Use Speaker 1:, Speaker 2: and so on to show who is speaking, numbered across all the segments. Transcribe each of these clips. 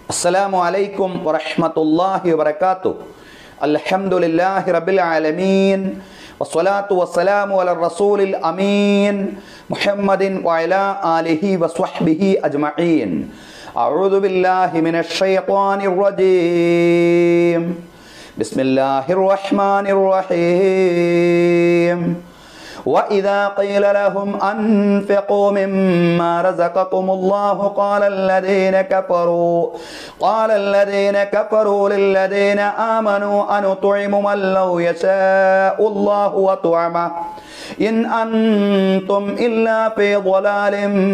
Speaker 1: السلام عليكم ورحمة الله وبركاته الحمد لله رب العالمين والصلاة والسلام على الرسول الأمين محمد وعلى آله وصحبه أجمعين أعوذ بالله من الشيطان الرجيم بسم الله الرحمن الرحيم وإذا قيل لهم أنفقوا مما رزقكم الله قال الذين كفروا قال الذين كفروا للذين آمنوا أنطعم من لو يشاء الله وطعمه إن أنتم إلا في ضلال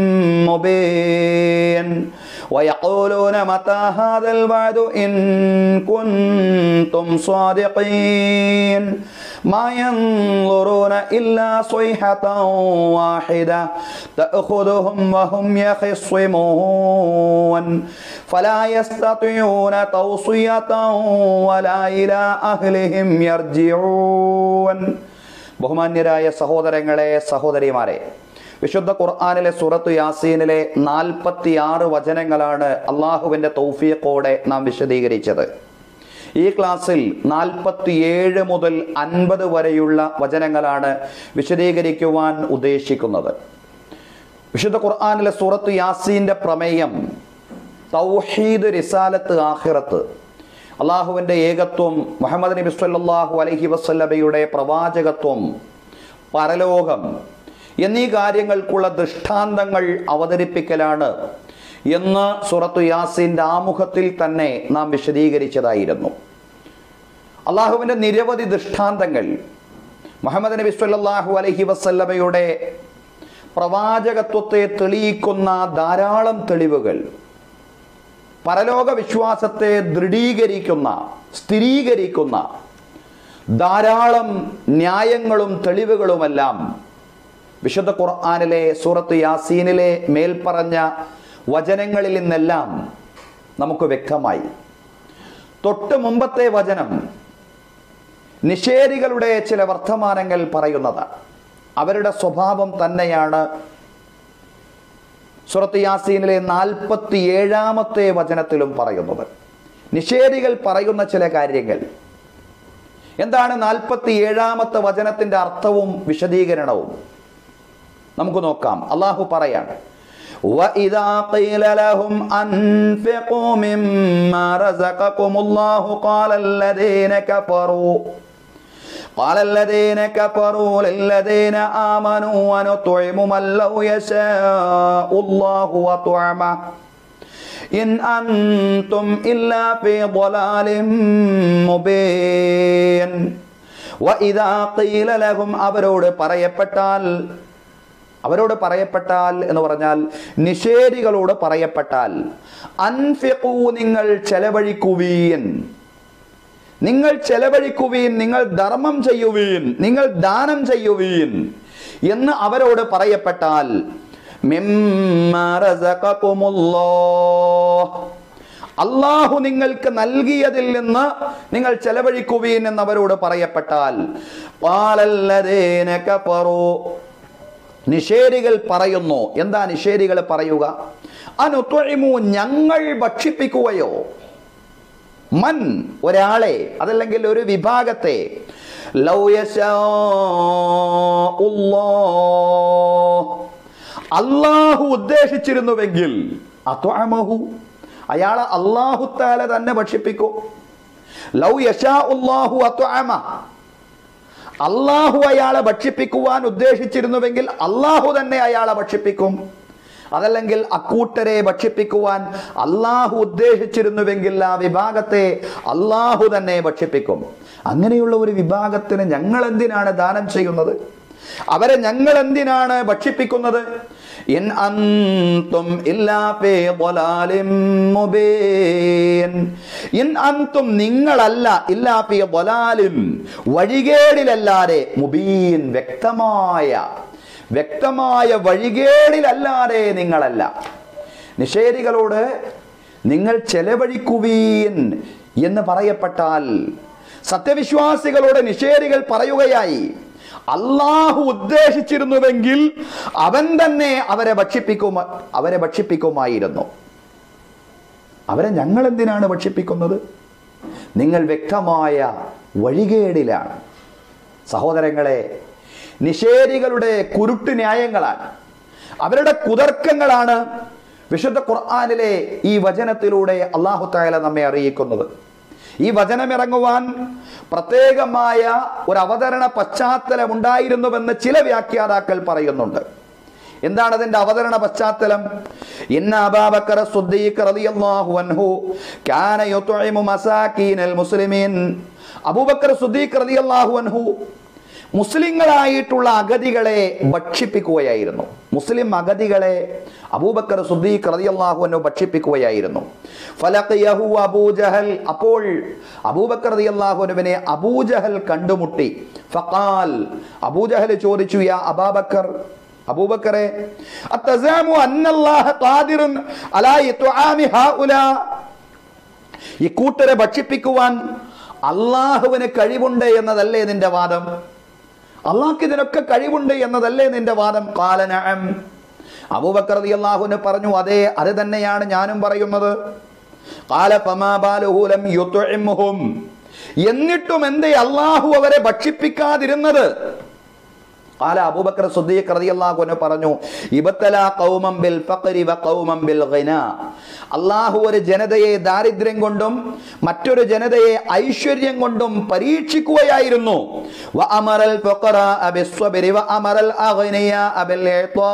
Speaker 1: مبين ويقولون متى هذا الوعد إن كنتم صادقين ما ينظرون إلا صيحة واحدة تأخذهم وهم يخصمون فلا يستطيعون توصية ولا إلى أهلهم يرجعون ബഹുമാന്യരായ സഹോദരങ്ങളെ സഹോദരിമാരെ വിശുദ്ധ ഖുർആാനിലെ സൂറത്തു യാസീനിലെ നാൽപ്പത്തി ആറ് വചനങ്ങളാണ് അള്ളാഹുവിൻ്റെ തൗഫീഖോടെ നാം വിശദീകരിച്ചത് ഈ ക്ലാസ്സിൽ നാൽപ്പത്തിയേഴ് മുതൽ അൻപത് വരെയുള്ള വചനങ്ങളാണ് വിശദീകരിക്കുവാൻ ഉദ്ദേശിക്കുന്നത് വിശുദ്ധ ഖുർആാനിലെ സൂറത്ത് യാസീൻ്റെ പ്രമേയം തൗഹീദ് റിസാലത്ത് ആഹിറത്ത് അള്ളാഹുവിൻ്റെ ഏകത്വം മുഹമ്മദ് നബി സല്ലല്ലാഹു അലൈഹി വസല്ലമയുടെ പ്രവാചകത്വം പരലോകം എന്നീ കാര്യങ്ങൾക്കുള്ള ദൃഷ്ടാന്തങ്ങൾ അവതരിപ്പിക്കലാണ് എന്ന് സുറത്തു യാസിൻ്റെ ആമുഖത്തിൽ തന്നെ നാം വിശദീകരിച്ചതായിരുന്നു അള്ളാഹുവിൻ്റെ നിരവധി ദൃഷ്ടാന്തങ്ങൾ മുഹമ്മദ് നബി സല്ലല്ലാഹു അലൈഹി വസല്ലമയുടെ പ്രവാചകത്വത്തെ തെളിയിക്കുന്ന ധാരാളം തെളിവുകൾ പരലോക വിശ്വാസത്തെ ദൃഢീകരിക്കുന്ന സ്ഥിരീകരിക്കുന്ന ധാരാളം ന്യായങ്ങളും തെളിവുകളുമെല്ലാം വിശുദ്ധ ഖുർആാനിലെ സൂറത്ത് യാസീനിലെ മേൽപ്പറഞ്ഞ വചനങ്ങളിൽ നിന്നെല്ലാം നമുക്ക് വ്യക്തമായി തൊട്ട് മുമ്പത്തെ വചനം നിഷേധികളുടെ ചില വർത്തമാനങ്ങൾ പറയുന്നത് അവരുടെ സ്വഭാവം തന്നെയാണ് സുറത്ത് യാസീനിലെ നാൽപ്പത്തി ഏഴാമത്തെ വചനത്തിലും പറയുന്നത് നിഷേധികൾ പറയുന്ന ചില കാര്യങ്ങൾ എന്താണ് നാൽപ്പത്തി ഏഴാമത്തെ വചനത്തിന്റെ അർത്ഥവും വിശദീകരണവും നമുക്ക് നോക്കാം അള്ളാഹു പറയാണ് وَإِذَا قِيلَ لَهُمْ أَنفِقُوا مِمَّا رَزَقَكُمُ اللَّهُ قَالَ الَّذِينَ كَفَرُوا قال الذين كفروا للذين آمنوا ونطعم من لو يشاء الله وطعمه إن أنتم إلا في ضلال مبين وإذا قيل لهم അവരോട് പറയപ്പെട്ടാൽ അവരോട് പറയപ്പെട്ടാൽ എന്ന് പറഞ്ഞാൽ നിഷേധികളോട് പറയപ്പെട്ടാൽ അൻഫിഖൂ നിങ്ങൾ ചെലവഴിക്കുവീൻ നിങ്ങൾ ചെലവഴിക്കുവീൻ നിങ്ങൾ ധർമ്മം ചെയ്യുവീൻ നിങ്ങൾ ദാനം ചെയ്യുവീൻ എന്ന് അവരോട് പറയപ്പെട്ടാൽ അള്ളാഹു നിങ്ങൾക്ക് നൽകിയതിൽ നിന്ന് നിങ്ങൾ ചെലവഴിക്കുവീൻ എന്ന് അവരോട് പറയപ്പെട്ടാൽ നിഷേധികൾ പറയുന്നു എന്താ നിഷേധികൾ പറയുക അനുത്തൊഴിമു ഞങ്ങൾ ഭക്ഷിപ്പിക്കുകയോ മൻ ഒരാളെ അതല്ലെങ്കിൽ ഒരു വിഭാഗത്തെ അള്ളാഹു ഉദ്ദേശിച്ചിരുന്നുവെങ്കിൽ അത്വമഹു അയാളെ അള്ളാഹുത്താല തന്നെ ഭക്ഷിപ്പിക്കും ലൗ യശാ ഉള്ളാഹു അത്വമ അള്ളാഹു അയാളെ ഭക്ഷിപ്പിക്കുവാൻ ഉദ്ദേശിച്ചിരുന്നുവെങ്കിൽ അള്ളാഹു തന്നെ അയാളെ ഭക്ഷിപ്പിക്കും അതല്ലെങ്കിൽ അക്കൂട്ടരെ ഭക്ഷിപ്പിക്കുവാൻ അള്ളാഹു ഉദ്ദേശിച്ചിരുന്നുവെങ്കിൽ ആ വിഭാഗത്തെ അള്ളാഹു തന്നെ ഭക്ഷിപ്പിക്കും അങ്ങനെയുള്ള ഒരു വിഭാഗത്തിന് ഞങ്ങൾ എന്തിനാണ് ദാനം ചെയ്യുന്നത് അവരെ ഞങ്ങൾ എന്തിനാണ് ഭക്ഷിപ്പിക്കുന്നത് ഇൻ അന്തും ഇൻ അന്തും നിങ്ങളല്ല ഇല്ലാഫി ബൊലാലിൻ വഴികേടിലല്ലാതെ മുബീൻ വ്യക്തമായ വ്യക്തമായ വഴികേടിലല്ലാതെ നിങ്ങളല്ല നിഷേധികളോട് നിങ്ങൾ ചെലവഴിക്കുവീൻ എന്ന് പറയപ്പെട്ടാൽ സത്യവിശ്വാസികളോട് നിഷേധികൾ പറയുകയായി അള്ളാഹു ഉദ്ദേശിച്ചിരുന്നുവെങ്കിൽ അവൻ തന്നെ അവരെ ഭക്ഷിപ്പിക്കും അവരെ ഭക്ഷിപ്പിക്കുമായിരുന്നു അവരെ ഞങ്ങൾ എന്തിനാണ് ഭക്ഷിപ്പിക്കുന്നത് നിങ്ങൾ വ്യക്തമായ വഴികേടിലാണ് സഹോദരങ്ങളെ നിഷേധികളുടെ കുരുട്ട് ന്യായങ്ങളാണ് അവരുടെ കുതർക്കങ്ങളാണ് വിശുദ്ധ ഖുർആാനിലെ ഈ വചനത്തിലൂടെ അള്ളാഹു തായാല നമ്മെ അറിയിക്കുന്നത് ഈ വചനം ഇറങ്ങുവാൻ പ്രത്യേകമായ ഒരു അവതരണ പശ്ചാത്തലം ഉണ്ടായിരുന്നുവെന്ന് ചില വ്യാഖ്യാതാക്കൾ പറയുന്നുണ്ട് എന്താണ് അതിന്റെ അവതരണ പശ്ചാത്തലം ഇന്ന അബാബക്കർ സുദ്ദീഖ് റളിയല്ലാഹു അൻഹു കാന യുത്ഇമു മസാകീനൽ മുസ്ലിമീൻ അബൂബക്കർ സുദ്ദീഖ് റളിയല്ലാഹു അൻഹു മുസ്ലിങ്ങളായിട്ടുള്ള അഗതികളെ ഭക്ഷിപ്പിക്കുകയായിരുന്നു മുസ്ലിം അഗതികളെ അബൂബക്കർ സുദ്ദീഖ് റളിയല്ലാഹു അൻഹു ഭക്ഷിപ്പിക്കുകയായിരുന്നു ഫലഖിയഹു അബൂജഹൽ അപ്പോൾ അബൂബക്കർ റളിയല്ലാഹു അൻഹുവിനെ അബൂജഹൽ കണ്ടുമുട്ടി ഫഖാൽ അബൂജഹൽ ചോദിച്ചു യാ അബാബക്കർ അബൂബക്കറെ അത്തസാമു അന്നല്ലാഹ ഖാദിറുൻ അലാ ഇത്ആമി ഹൗലാ ഈ കൂട്ടരെ ഭക്ഷിപ്പിക്കുവാൻ അള്ളാഹുവിന് കഴിവുണ്ട് എന്നതല്ലേ നിന്റെ വാദം അള്ളാഹ്ക്ക് ഇതിനൊക്കെ കഴിവുണ്ട് എന്നതല്ലേ നിന്റെ വാദം കാലനഅം അബൂബക്കർ അള്ളാഹുവിന് പറഞ്ഞു അതെ അത് തന്നെയാണ് ഞാനും പറയുന്നത് കാല പമാബാലുഹൂലം യുത്ഇംഹും എന്നിട്ടും എന്തേ അള്ളാഹു അവരെ ഭക്ഷിപ്പിക്കാതിരുന്നത് قال അബൂ ബക്കർ സിദ്ദീഖ് റളിയല്ലാഹു അൻഹു പറഞ്ഞു ഇബത്തല ഖൗമൻ ബിൽ ഫഖരി വ ഖൗമൻ ബിൽ ഗിന അല്ലാഹു ഒരു ജനതയെ ദാരിദ്ര്യം കൊണ്ടും മറ്റൊരു ജനതയെ ഐശ്വര്യം കൊണ്ടും പരീക്ഷിക്കുകയായിരുന്നു വ അമറൽ ഫഖറാ ബിസ്സബ്രി വ അമറൽ അഗ്നിയ ബിൽ ഇഅ്താ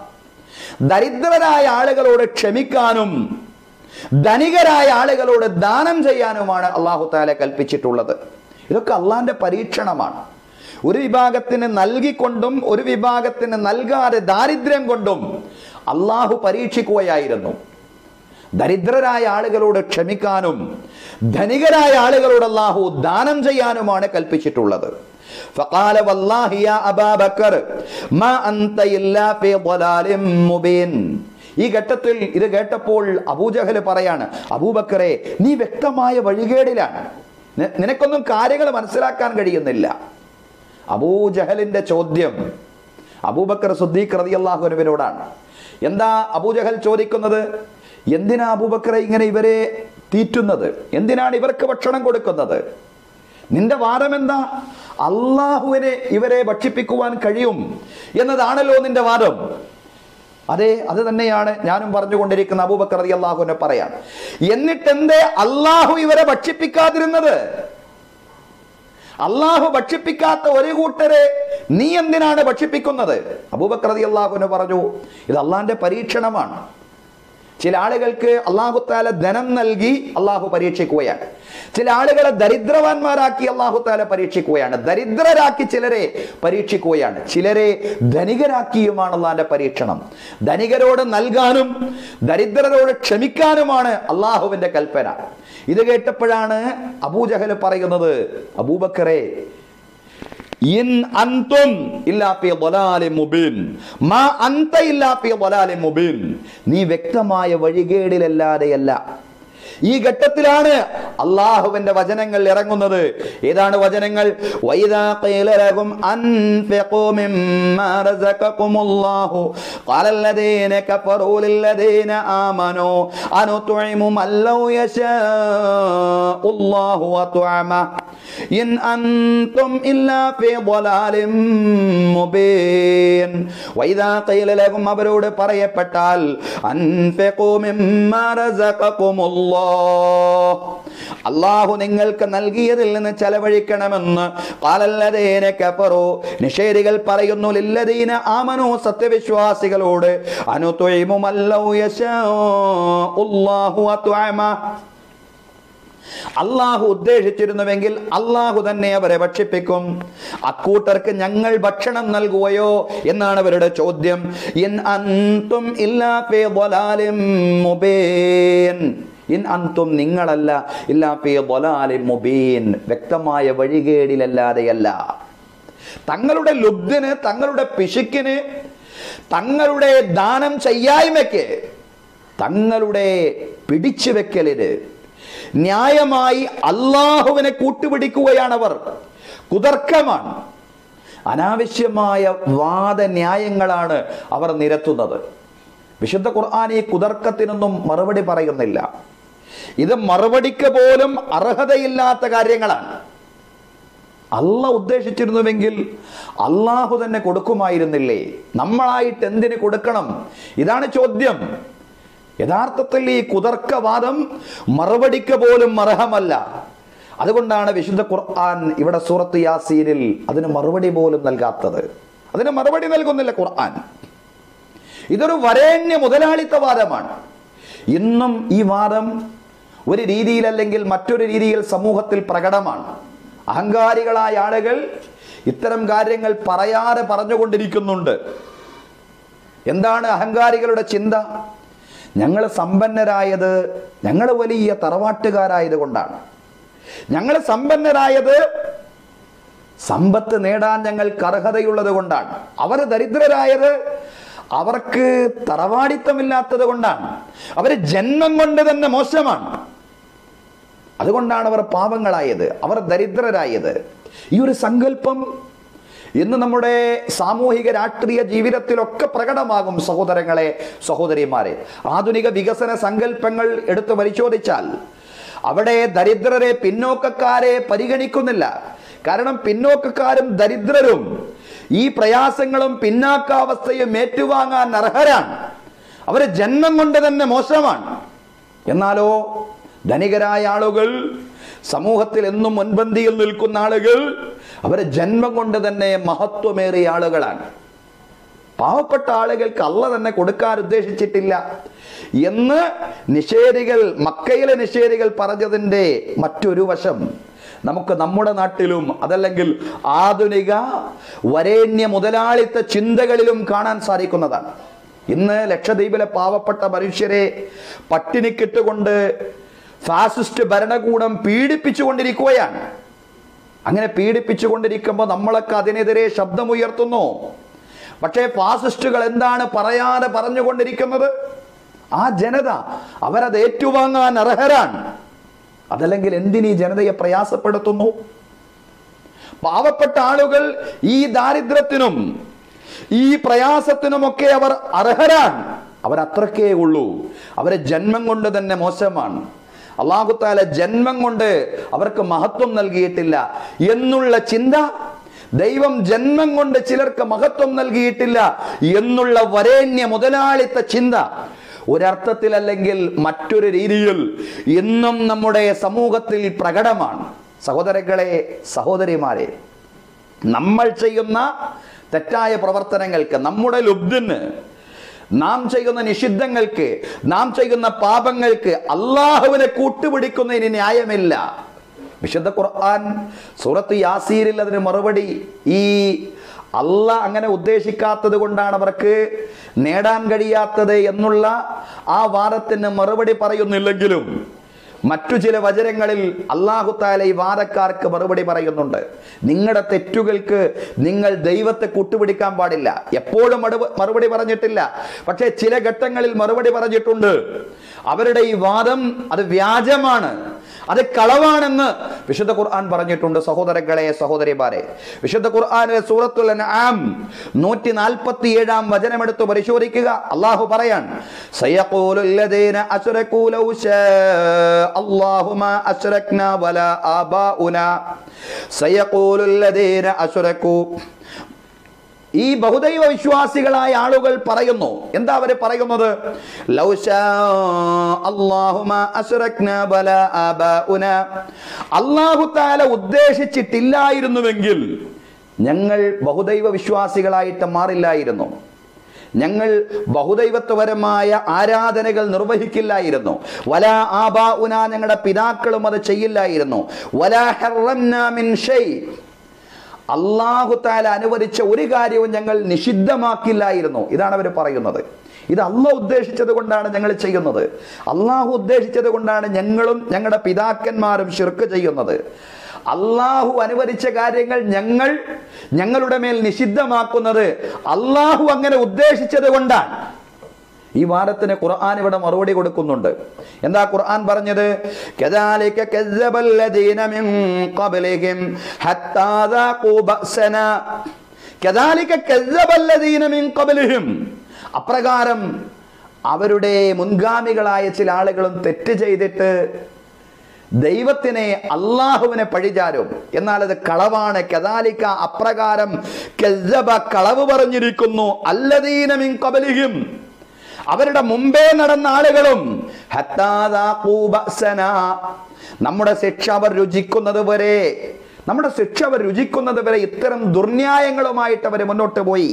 Speaker 1: ദരിദ്രരായ ആളുകളോട് ക്ഷമിക്കാനും ധനികരായ ആളുകളോട് ദാനം ചെയ്യാനുമാണ് അള്ളാഹു താല കൽപ്പിച്ചിട്ടുള്ളത് ഇതൊക്കെ അള്ളാന്റെ പരീക്ഷണമാണ് ഒരു വിഭാഗത്തിന് നൽകിക്കൊണ്ടും ഒരു വിഭാഗത്തിന് നൽകാതെ ദാരിദ്ര്യം കൊണ്ടും അള്ളാഹു പരീക്ഷിക്കുകയായിരുന്നു ദരിദ്രരായ ആളുകളോട് ക്ഷമിക്കാനും ധനികരായ ആളുകളോട് അള്ളാഹു ദാനം ചെയ്യാനുമാണ് കൽപ്പിച്ചിട്ടുള്ളത് فقال والله يا أبا بكر ما أنت إلا في ضلال مبين ഈ ഘട്ടത്തിൽ ഇത് കേട്ടപ്പോൾ അബൂജഹൽ പറയാണ് അബൂബക്കറെ നീ വ്യക്തമായ വഴികേടിലാണ് നി- നിനക്കൊന്നും കാര്യങ്ങൾ മനസ്സിലാക്കാൻ കഴിയുന്നില്ല അബൂജഹലിന്റെ ചോദ്യം അബൂബക്കർ സുദ്ദീഖ് റളിയല്ലാഹുവിനോടാണ് എന്താ അബൂജഹൽ ചോദിക്കുന്നത് എന്തിനാ അബൂബക്കറെ ഇങ്ങനെ ഇവരെ തീറ്റുന്നത് എന്തിനാണ് ഇവർക്ക് ഭക്ഷണം കൊടുക്കുന്നത് നിന്റെ വാദം എന്താ അള്ളാഹുവിനെ ഇവരെ ഭക്ഷിപ്പിക്കുവാൻ കഴിയും എന്നതാണല്ലോ നിന്റെ വാദം അതെ അത് തന്നെയാണ് ഞാനും പറഞ്ഞുകൊണ്ടിരിക്കുന്ന അബൂബക്കർ റതി അള്ളാഹുവിനെ പറയാം എന്നിട്ടെന്തേ അള്ളാഹു ഇവരെ ഭക്ഷിപ്പിക്കാതിരുന്നത് അള്ളാഹു ഭക്ഷിപ്പിക്കാത്ത ഒരു കൂട്ടരെ നീ എന്തിനാണ് ഭക്ഷിപ്പിക്കുന്നത് അബൂബക്കർ റതി അള്ളാഹുവിന് പറഞ്ഞു ഇത് അള്ളാന്റെ പരീക്ഷണമാണ് ചില ആളുകൾക്ക് അള്ളാഹുത്താല ധനം നൽകി അള്ളാഹു പരീക്ഷിക്കുകയാണ് ചില ആളുകളെ ദരിദ്രവാന്മാരാക്കി അള്ളാഹുത്താല പരീക്ഷിക്കുകയാണ് ദരിദ്രരാക്കി ചിലരെ പരീക്ഷിക്കുകയാണ് ചിലരെ ധനികരാക്കിയുമാണ് അള്ളാന്റെ പരീക്ഷണം ധനികരോട് നൽകാനും ദരിദ്രരോട് ക്ഷമിക്കാനുമാണ് അള്ളാഹുവിന്റെ കൽപ്പന ഇത് കേട്ടപ്പോഴാണ് അബൂജഹൽ പറയുന്നത് അബൂബക്കറെ ഇൻ അന്തും ഇല്ലാ ഫീ ളലാലിൻ മുബീൻ മാ അന്ത ഇല്ലാ ഫീ ളലാലിൻ മുബീൻ നീ വ്യക്തമായ വഴികേടിലല്ലാതെയല്ല ഈ ഘട്ടത്തിലാണ് അള്ളാഹുവിന്റെ വചനങ്ങൾ ഇറങ്ങുന്നത് ഏതാണ് വചനങ്ങൾ വൈദാ ഖീല ലഹും അൻഫിഖൂ മിമ്മാ റസഖകുമുല്ലാഹു ഖാല الذين كفروا للذين آمنوا أنطعم من لو يشاء الله وطعمه إن أنتم إلا في ضلال مبين وإذا قيل لهم അവരോട് പറയപ്പെട്ടാൽ അൻഫിഖൂ മിമ്മാ റസഖകുമുല്ലാഹ് അള്ളാഹു നിങ്ങൾക്ക് നൽകിയതിൽ നിന്ന് ചെലവഴിക്കണമെന്ന് കാലല്ലതേനെ കഫറു നിഷേധികൾ പറയുന്നു ലില്ലദീന ആമനു സത്യവിശ്വാസികളോട് അനുതൊഴിമുമല്ലോ യശാഹു അത്വമ അള്ളാഹു ഉദ്ദേശിച്ചിരുന്നുവെങ്കിൽ അള്ളാഹു തന്നെ അവരെ ഭക്ഷിപ്പിക്കും അക്കൂട്ടർക്ക് ഞങ്ങൾ ഭക്ഷണം നൽകുകയോ എന്നാണ് അവരുടെ ചോദ്യം ഇൻ അന്തും ഇല്ലാ ഫീ ളലാലിൻ മുബീൻ ഇൻ അന്തും നിങ്ങളല്ല ഇല്ലാ ഫീ ളലാലിൻ മുബീൻ വ്യക്തമായ വഴികേടിലല്ലാതെയല്ല തങ്ങളുടെ ലുബ്ധിന് തങ്ങളുടെ പിശുക്കിന് തങ്ങളുടെ ദാനം ചെയ്യായ്മയ്ക്ക് തങ്ങളുടെ പിടിച്ചു വെക്കലിന് ന്യായമായി അള്ളാഹുവിനെ കൂട്ടുപിടിക്കുകയാണവർ കുതർക്കമാണ് അനാവശ്യമായ വാദന്യായങ്ങളാണ് അവർ നിരത്തുന്നത് വിശുദ്ധ ഖുർആൻ ഈ കുതർക്കത്തിനൊന്നും മറുപടി പറയുന്നില്ല ഇത് മറുപടിക്ക് പോലും അർഹതയില്ലാത്ത കാര്യങ്ങളാണ് അല്ല ഉദ്ദേശിച്ചിരുന്നുവെങ്കിൽ അള്ളാഹു തന്നെ കൊടുക്കുമായിരുന്നില്ലേ നമ്മളായിട്ട് എന്തിന് കൊടുക്കണം ഇതാണ് ചോദ്യം യഥാർത്ഥത്തിൽ ഈ കുതർക്കവാദം മറുപടിക്ക് പോലും അർഹമല്ല അതുകൊണ്ടാണ് വിശുദ്ധ ഖുർആൻ ഇവിടെ സൂറത്ത് യാസീനിൽ അതിന് മറുപടി പോലും നൽകാത്തത് അതിന് മറുപടി നൽകുന്നില്ല ഖുർആൻ ഇതൊരു വരേണ്യ മുതലാളിത്തവാദമാണ് ഇന്നും ഈ വാദം ഒരു രീതിയിലല്ലെങ്കിൽ മറ്റൊരു രീതിയിൽ സമൂഹത്തിൽ പ്രകടമാണ് അഹങ്കാരികളായ ആളുകൾ ഇത്തരം കാര്യങ്ങൾ പറയാതെ പറഞ്ഞുകൊണ്ടിരിക്കുന്നുണ്ട് എന്താണ് അഹങ്കാരികളുടെ ചിന്ത ഞങ്ങൾ സമ്പന്നരായത് ഞങ്ങൾ വലിയ തറവാട്ടുകാരായത് കൊണ്ടാണ് ഞങ്ങൾ സമ്പന്നരായത് സമ്പത്ത് നേടാൻ ഞങ്ങൾക്ക് അർഹതയുള്ളത് കൊണ്ടാണ് അവർ ദരിദ്രരായത് അവർക്ക് തറവാടിത്തമില്ലാത്തത് കൊണ്ടാണ് അവർ ജന്മം കൊണ്ട് തന്നെ മോശമാണ് അതുകൊണ്ടാണ് അവർ പാവങ്ങളായത് അവർ ദരിദ്രരായത് ഈ ഒരു സങ്കല്പം ഇന്ന് നമ്മുടെ സാമൂഹിക രാഷ്ട്രീയ ജീവിതത്തിലൊക്കെ പ്രകടമാകും സഹോദരങ്ങളെ സഹോദരിമാരെ ആധുനിക വികസന സങ്കല്പങ്ങൾ എടുത്ത് പരിശോധിച്ചാൽ അവിടെ ദരിദ്രരെ പിന്നോക്കക്കാരെ പരിഗണിക്കുന്നില്ല കാരണം പിന്നോക്കക്കാരും ദരിദ്രരും ഈ പ്രയാസങ്ങളും പിന്നാക്കാവസ്ഥയും ഏറ്റുവാങ്ങാൻ അർഹരാണ് അവര് ജന്മം കൊണ്ട് തന്നെ മോശമാണ് എന്നാലോ ധനികരായ ആളുകൾ സമൂഹത്തിൽ എന്നും മുൻപന്തിയിൽ നിൽക്കുന്ന ആളുകൾ അവരെ ജന്മം കൊണ്ട് തന്നെ മഹത്വമേറിയ ആളുകളാണ് പാവപ്പെട്ട ആളുകൾക്ക് അല്ല തന്നെ കൊടുക്കാൻ ഉദ്ദേശിച്ചിട്ടില്ല എന്ന് നിഷേധികൾ മക്കയിലെ നിഷേധികൾ പറഞ്ഞതിൻ്റെ മറ്റൊരു വശം നമുക്ക് നമ്മുടെ നാട്ടിലും അതല്ലെങ്കിൽ ആധുനിക വരേണ്യ മുതലാളിത്ത ചിന്തകളിലും കാണാൻ സാധിക്കുന്നതാണ് ഇന്ന് ലക്ഷദ്വീപിലെ പാവപ്പെട്ട മനുഷ്യരെ പട്ടിണിക്കിട്ടുകൊണ്ട് ഫാസിസ്റ്റ് ഭരണകൂടം പീഡിപ്പിച്ചുകൊണ്ടിരിക്കുകയാണ് അങ്ങനെ പീഡിപ്പിച്ചുകൊണ്ടിരിക്കുമ്പോൾ നമ്മളൊക്കെ അതിനെതിരെ ശബ്ദമുയർത്തുന്നു പക്ഷേ ഫാസിസ്റ്റുകൾ എന്താണ് പറയാതെ പറഞ്ഞുകൊണ്ടിരിക്കുന്നത് ആ ജനത അവരത് ഏറ്റുവാങ്ങാൻ അർഹരാണ് അതല്ലെങ്കിൽ എന്തിനീ ജനതയെ പ്രയാസപ്പെടുത്തുന്നു പാവപ്പെട്ട ആളുകൾ ഈ ദാരിദ്ര്യത്തിനും ഈ പ്രയാസത്തിനുമൊക്കെ അവർ അർഹരാണ് അവർ അത്രക്കേ ഉള്ളൂ അവരെ ജന്മം കൊണ്ട് തന്നെ മോശമാണ് അള്ളാഹുത്താല ജന്മം കൊണ്ട് അവർക്ക് മഹത്വം നൽകിയിട്ടില്ല എന്നുള്ള ചിന്ത ദൈവം ജന്മം കൊണ്ട് ചിലർക്ക് മഹത്വം നൽകിയിട്ടില്ല എന്നുള്ള വരേണ്യ മുതലാളിത്ത ചിന്ത ഒരർത്ഥത്തിൽ അല്ലെങ്കിൽ മറ്റൊരു രീതിയിൽ ഇന്നും നമ്മുടെ സമൂഹത്തിൽ പ്രകടമാണ് സഹോദരങ്ങളെ സഹോദരിമാരെ നമ്മൾ ചെയ്യുന്ന തെറ്റായ പ്രവർത്തനങ്ങൾക്ക് നമ്മുടെ ലുബ്ധിന് നാം ചെയ്യുന്ന നിഷിദ്ധങ്ങൾക്ക് നാം ചെയ്യുന്ന പാപങ്ങൾക്ക് അള്ളാഹുവിനെ കൂട്ടുപിടിക്കുന്നതിന് ന്യായമില്ല വിശുദ്ധ ഖുർആൻ സൂറത്ത് യാസീരിൽ അതിന് മറുപടി ഈ അല്ല അങ്ങനെ ഉദ്ദേശിക്കാത്തത് കൊണ്ടാണ് അവർക്ക് നേടാൻ കഴിയാത്തത് എന്നുള്ള ആ വാദത്തിന് മറുപടി പറയുന്നില്ലെങ്കിലും മറ്റു ചില വചനങ്ങളിൽ അള്ളാഹു താല ഈ വാദക്കാർക്ക് മറുപടി പറയുന്നുണ്ട് നിങ്ങളുടെ തെറ്റുകൾക്ക് നിങ്ങൾ ദൈവത്തെ കൂട്ടുപിടിക്കാൻ പാടില്ല എപ്പോഴും മറുപ- മറുപടി പറഞ്ഞിട്ടില്ല പക്ഷേ ചില ഘട്ടങ്ങളിൽ മറുപടി പറഞ്ഞിട്ടുണ്ട് അവരുടെ ഈ വാദം അത് വ്യാജമാണ് അത് കളവാണെന്ന് വിശുദ്ധ ഖുർആൻ പറഞ്ഞിട്ടുണ്ട് സഹോദരങ്ങളെ സഹോദരിമാരെ വിശുദ്ധ ഖുർആനിലെ സൂറത്തുൽ അൻആം നൂറ്റി നാൽപ്പത്തി ഏഴാം വചനമെടുത്ത് പരിശോധിക്കുക അള്ളാഹു പറയാൻ സയഖൂലുൽ ലദീന അശ്റകൂ ലൗ ശാ അല്ലാഹു മാ അശ്റക്നാ വലാ ആബാഉനാ സയഖൂലുൽ ലദീന അശ്റകൂ ഈ ബഹുദൈവ വിശ്വാസികളായ ആളുകൾ പറയുന്നു എന്താ അവര് പറയുന്നത് ലൗ ശാ അല്ലാഹു മാ അശ്റക്നാ വലാ ആബാഉനാ. അല്ലാഹു താല ഉദ്ദേശിച്ചിട്ടില്ലായിരുന്നുവെങ്കിൽ ഞങ്ങൾ ബഹുദൈവ വിശ്വാസികളായിട്ട് മാറില്ലായിരുന്നു ഞങ്ങൾ ബഹുദൈവത്വപരമായ ആരാധനകൾ നിർവഹിക്കില്ലായിരുന്നു വല ആബാ ഉന ഞങ്ങളുടെ പിതാക്കളും അത് ചെയ്യില്ലായിരുന്നു വല ഹറംനാ മിൻ ഷൈ അള്ളാഹു താല അനുവദിച്ച ഒരു കാര്യവും ഞങ്ങൾ നിഷിദ്ധമാക്കില്ലായിരുന്നു ഇതാണ് അവർ പറയുന്നത് ഇത് അള്ളാഹ് ഉദ്ദേശിച്ചത് കൊണ്ടാണ് ഞങ്ങൾ ചെയ്യുന്നത് അള്ളാഹു ഉദ്ദേശിച്ചത് കൊണ്ടാണ് ഞങ്ങളും ഞങ്ങളുടെ പിതാക്കന്മാരും ഷിർക്ക് ചെയ്യുന്നത് അള്ളാഹു അനുവദിച്ച കാര്യങ്ങൾ ഞങ്ങൾ ഞങ്ങളുടെ മേൽ നിഷിദ്ധമാക്കുന്നത് അള്ളാഹു അങ്ങനെ ഉദ്ദേശിച്ചത് കൊണ്ടാണ് ഈ വാദത്തിന് ഖുർആൻ ഇവിടെ മറുപടി കൊടുക്കുന്നുണ്ട് എന്താ ഖുർആൻ പറഞ്ഞത് കദാലിക കസ്സബല്ലദീന മിൻ ഖബ്ലിഹിം ഹത്താ ദാഖൂ ബഅസനാ കദാലിക കസ്സബല്ലദീന മിൻ ഖബ്ലിഹിം അപ്രകാരം അവരുടെ മുൻഗാമികളായ ചില ആളുകളും തെറ്റ് ചെയ്തിട്ട് ദൈവത്തിനെ അള്ളാഹുവിനെ പഴിചാരും എന്നാൽ അത് കളവാണ് കദാലിക്ക അപ്രകാരം കെസ്സബ കളവ് പറഞ്ഞിരിക്കുന്നു അല്ലദീനമിൻ കബലിഹിം അവരുടെ മുമ്പേ നടന്ന ആളുകളും ഹത്താദാഖൂ ബഅസനാ. നമ്മുടെ ശിക്ഷ അവർ രുചിക്കുന്നത് വരെ നമ്മുടെ ശിക്ഷ അവർ രുചിക്കുന്നത് വരെ ഇത്തരം ദുർന്യായങ്ങളുമായിട്ട് അവർ മുന്നോട്ട് പോയി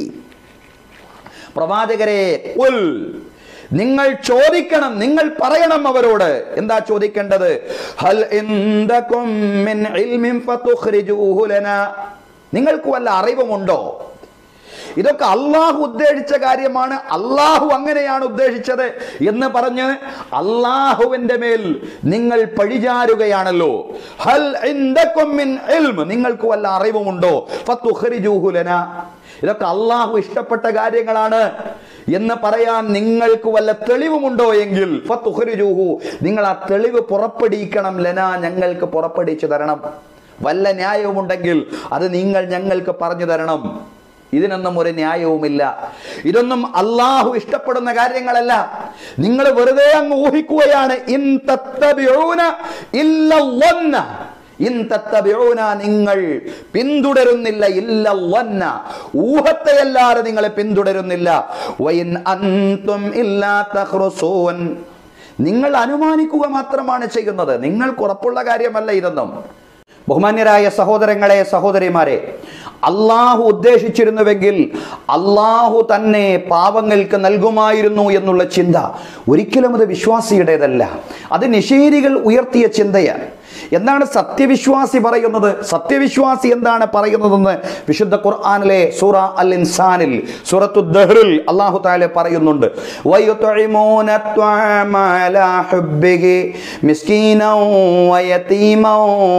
Speaker 1: പ്രവാചകരെ ഉൽ നിങ്ങൾ ചോദിക്കണം നിങ്ങൾ പറയണം അവരോട് എന്താ ചോദിക്കേണ്ടത് ഹൽ ഇൻദകും മിൻ ഇൽമിൻ ഫതുഖ്രിജൂഹു ലനാ നിങ്ങൾക്ക് വല്ല അറിവുമുണ്ടോ ഇതൊക്കെ അള്ളാഹു ഉദ്ദേശിച്ച കാര്യമാണ് അള്ളാഹു അങ്ങനെയാണ് ഉദ്ദേശിച്ചത് എന്ന് പറഞ്ഞ് അള്ളാഹുവിന്റെ മേൽ നിങ്ങൾ പഴിചാരുകയാണല്ലോ ഹൽ ഇൻദകും മിൻ ഇൽം നിങ്ങൾക്ക് വല്ല അറിവുമുണ്ടോ ഫതുഖ്രിജൂഹു ലനാ ഇതൊക്കെ അള്ളാഹു ഇഷ്ടപ്പെട്ട കാര്യങ്ങളാണ് എന്ന് പറയാൻ നിങ്ങൾക്ക് വല്ല തെളിവുമുണ്ടോ എങ്കിൽ ഫതുഖ്രിജൂഹു നിങ്ങൾ ആ തെളിവ് പുറപ്പെടുവിക്കണം ലന ഞങ്ങൾക്ക് പുറപ്പെടുവിച്ചു തരണം വല്ല ന്യായവുമുണ്ടെങ്കിൽ അത് നിങ്ങൾ ഞങ്ങൾക്ക് പറഞ്ഞു തരണം ഇതിനൊന്നും ഒരു ന്യായവുമില്ല ഇതൊന്നും അള്ളാഹു ഇഷ്ടപ്പെടുന്ന കാര്യങ്ങളല്ല നിങ്ങൾ വെറുതെ അങ്ങ് ഊഹിക്കുകയാണ് ഇൻ തത്തബിഊന ഇല്ല വന്ന ഇൻ തത്തബിഊന നിങ്ങൾ പിന്തുടരുന്നില്ല ഇല്ല വന്ന ഊഹത്തെയല്ലാതെ നിങ്ങൾ പിന്തുടരുന്നില്ല വൈൻ അന്തും ഇല്ലാ തഖ്റുസൂൻ നിങ്ങൾ അനുമാനിക്കുക മാത്രമാണ് ചെയ്യുന്നത് നിങ്ങൾക്ക് ഉറപ്പുള്ള കാര്യമല്ല ഇതൊന്നും ബഹുമാന്യരായ സഹോദരങ്ങളെ സഹോദരിമാരെ അള്ളാഹു ഉദ്ദേശിച്ചിരുന്നുവെങ്കിൽ അള്ളാഹു തന്നെ പാവങ്ങൾക്ക് നൽകുമായിരുന്നു എന്നുള്ള ചിന്ത ഒരിക്കലും അത് വിശ്വാസിയുടേതല്ല അത് നിഷേധികൾ ഉയർത്തിയ ചിന്തയാണ് എന്താണ് സത്യവിശ്വാസി പറയുന്നത് സത്യവിശ്വാസി എന്താണ് പറയുന്നതെന്ന് വിശുദ്ധ ഖുർആനിലെ സൂറ അൽ ഇൻസാനിൽ സൂറത്തു ദഹ്റിൽ അല്ലാഹു തആല പറയുന്നുണ്ട് വയുത്ഇമൂന അത്വാമ അലാ ഹുബ്ബിഹി മിസ്കീനൻ വയതീമൻ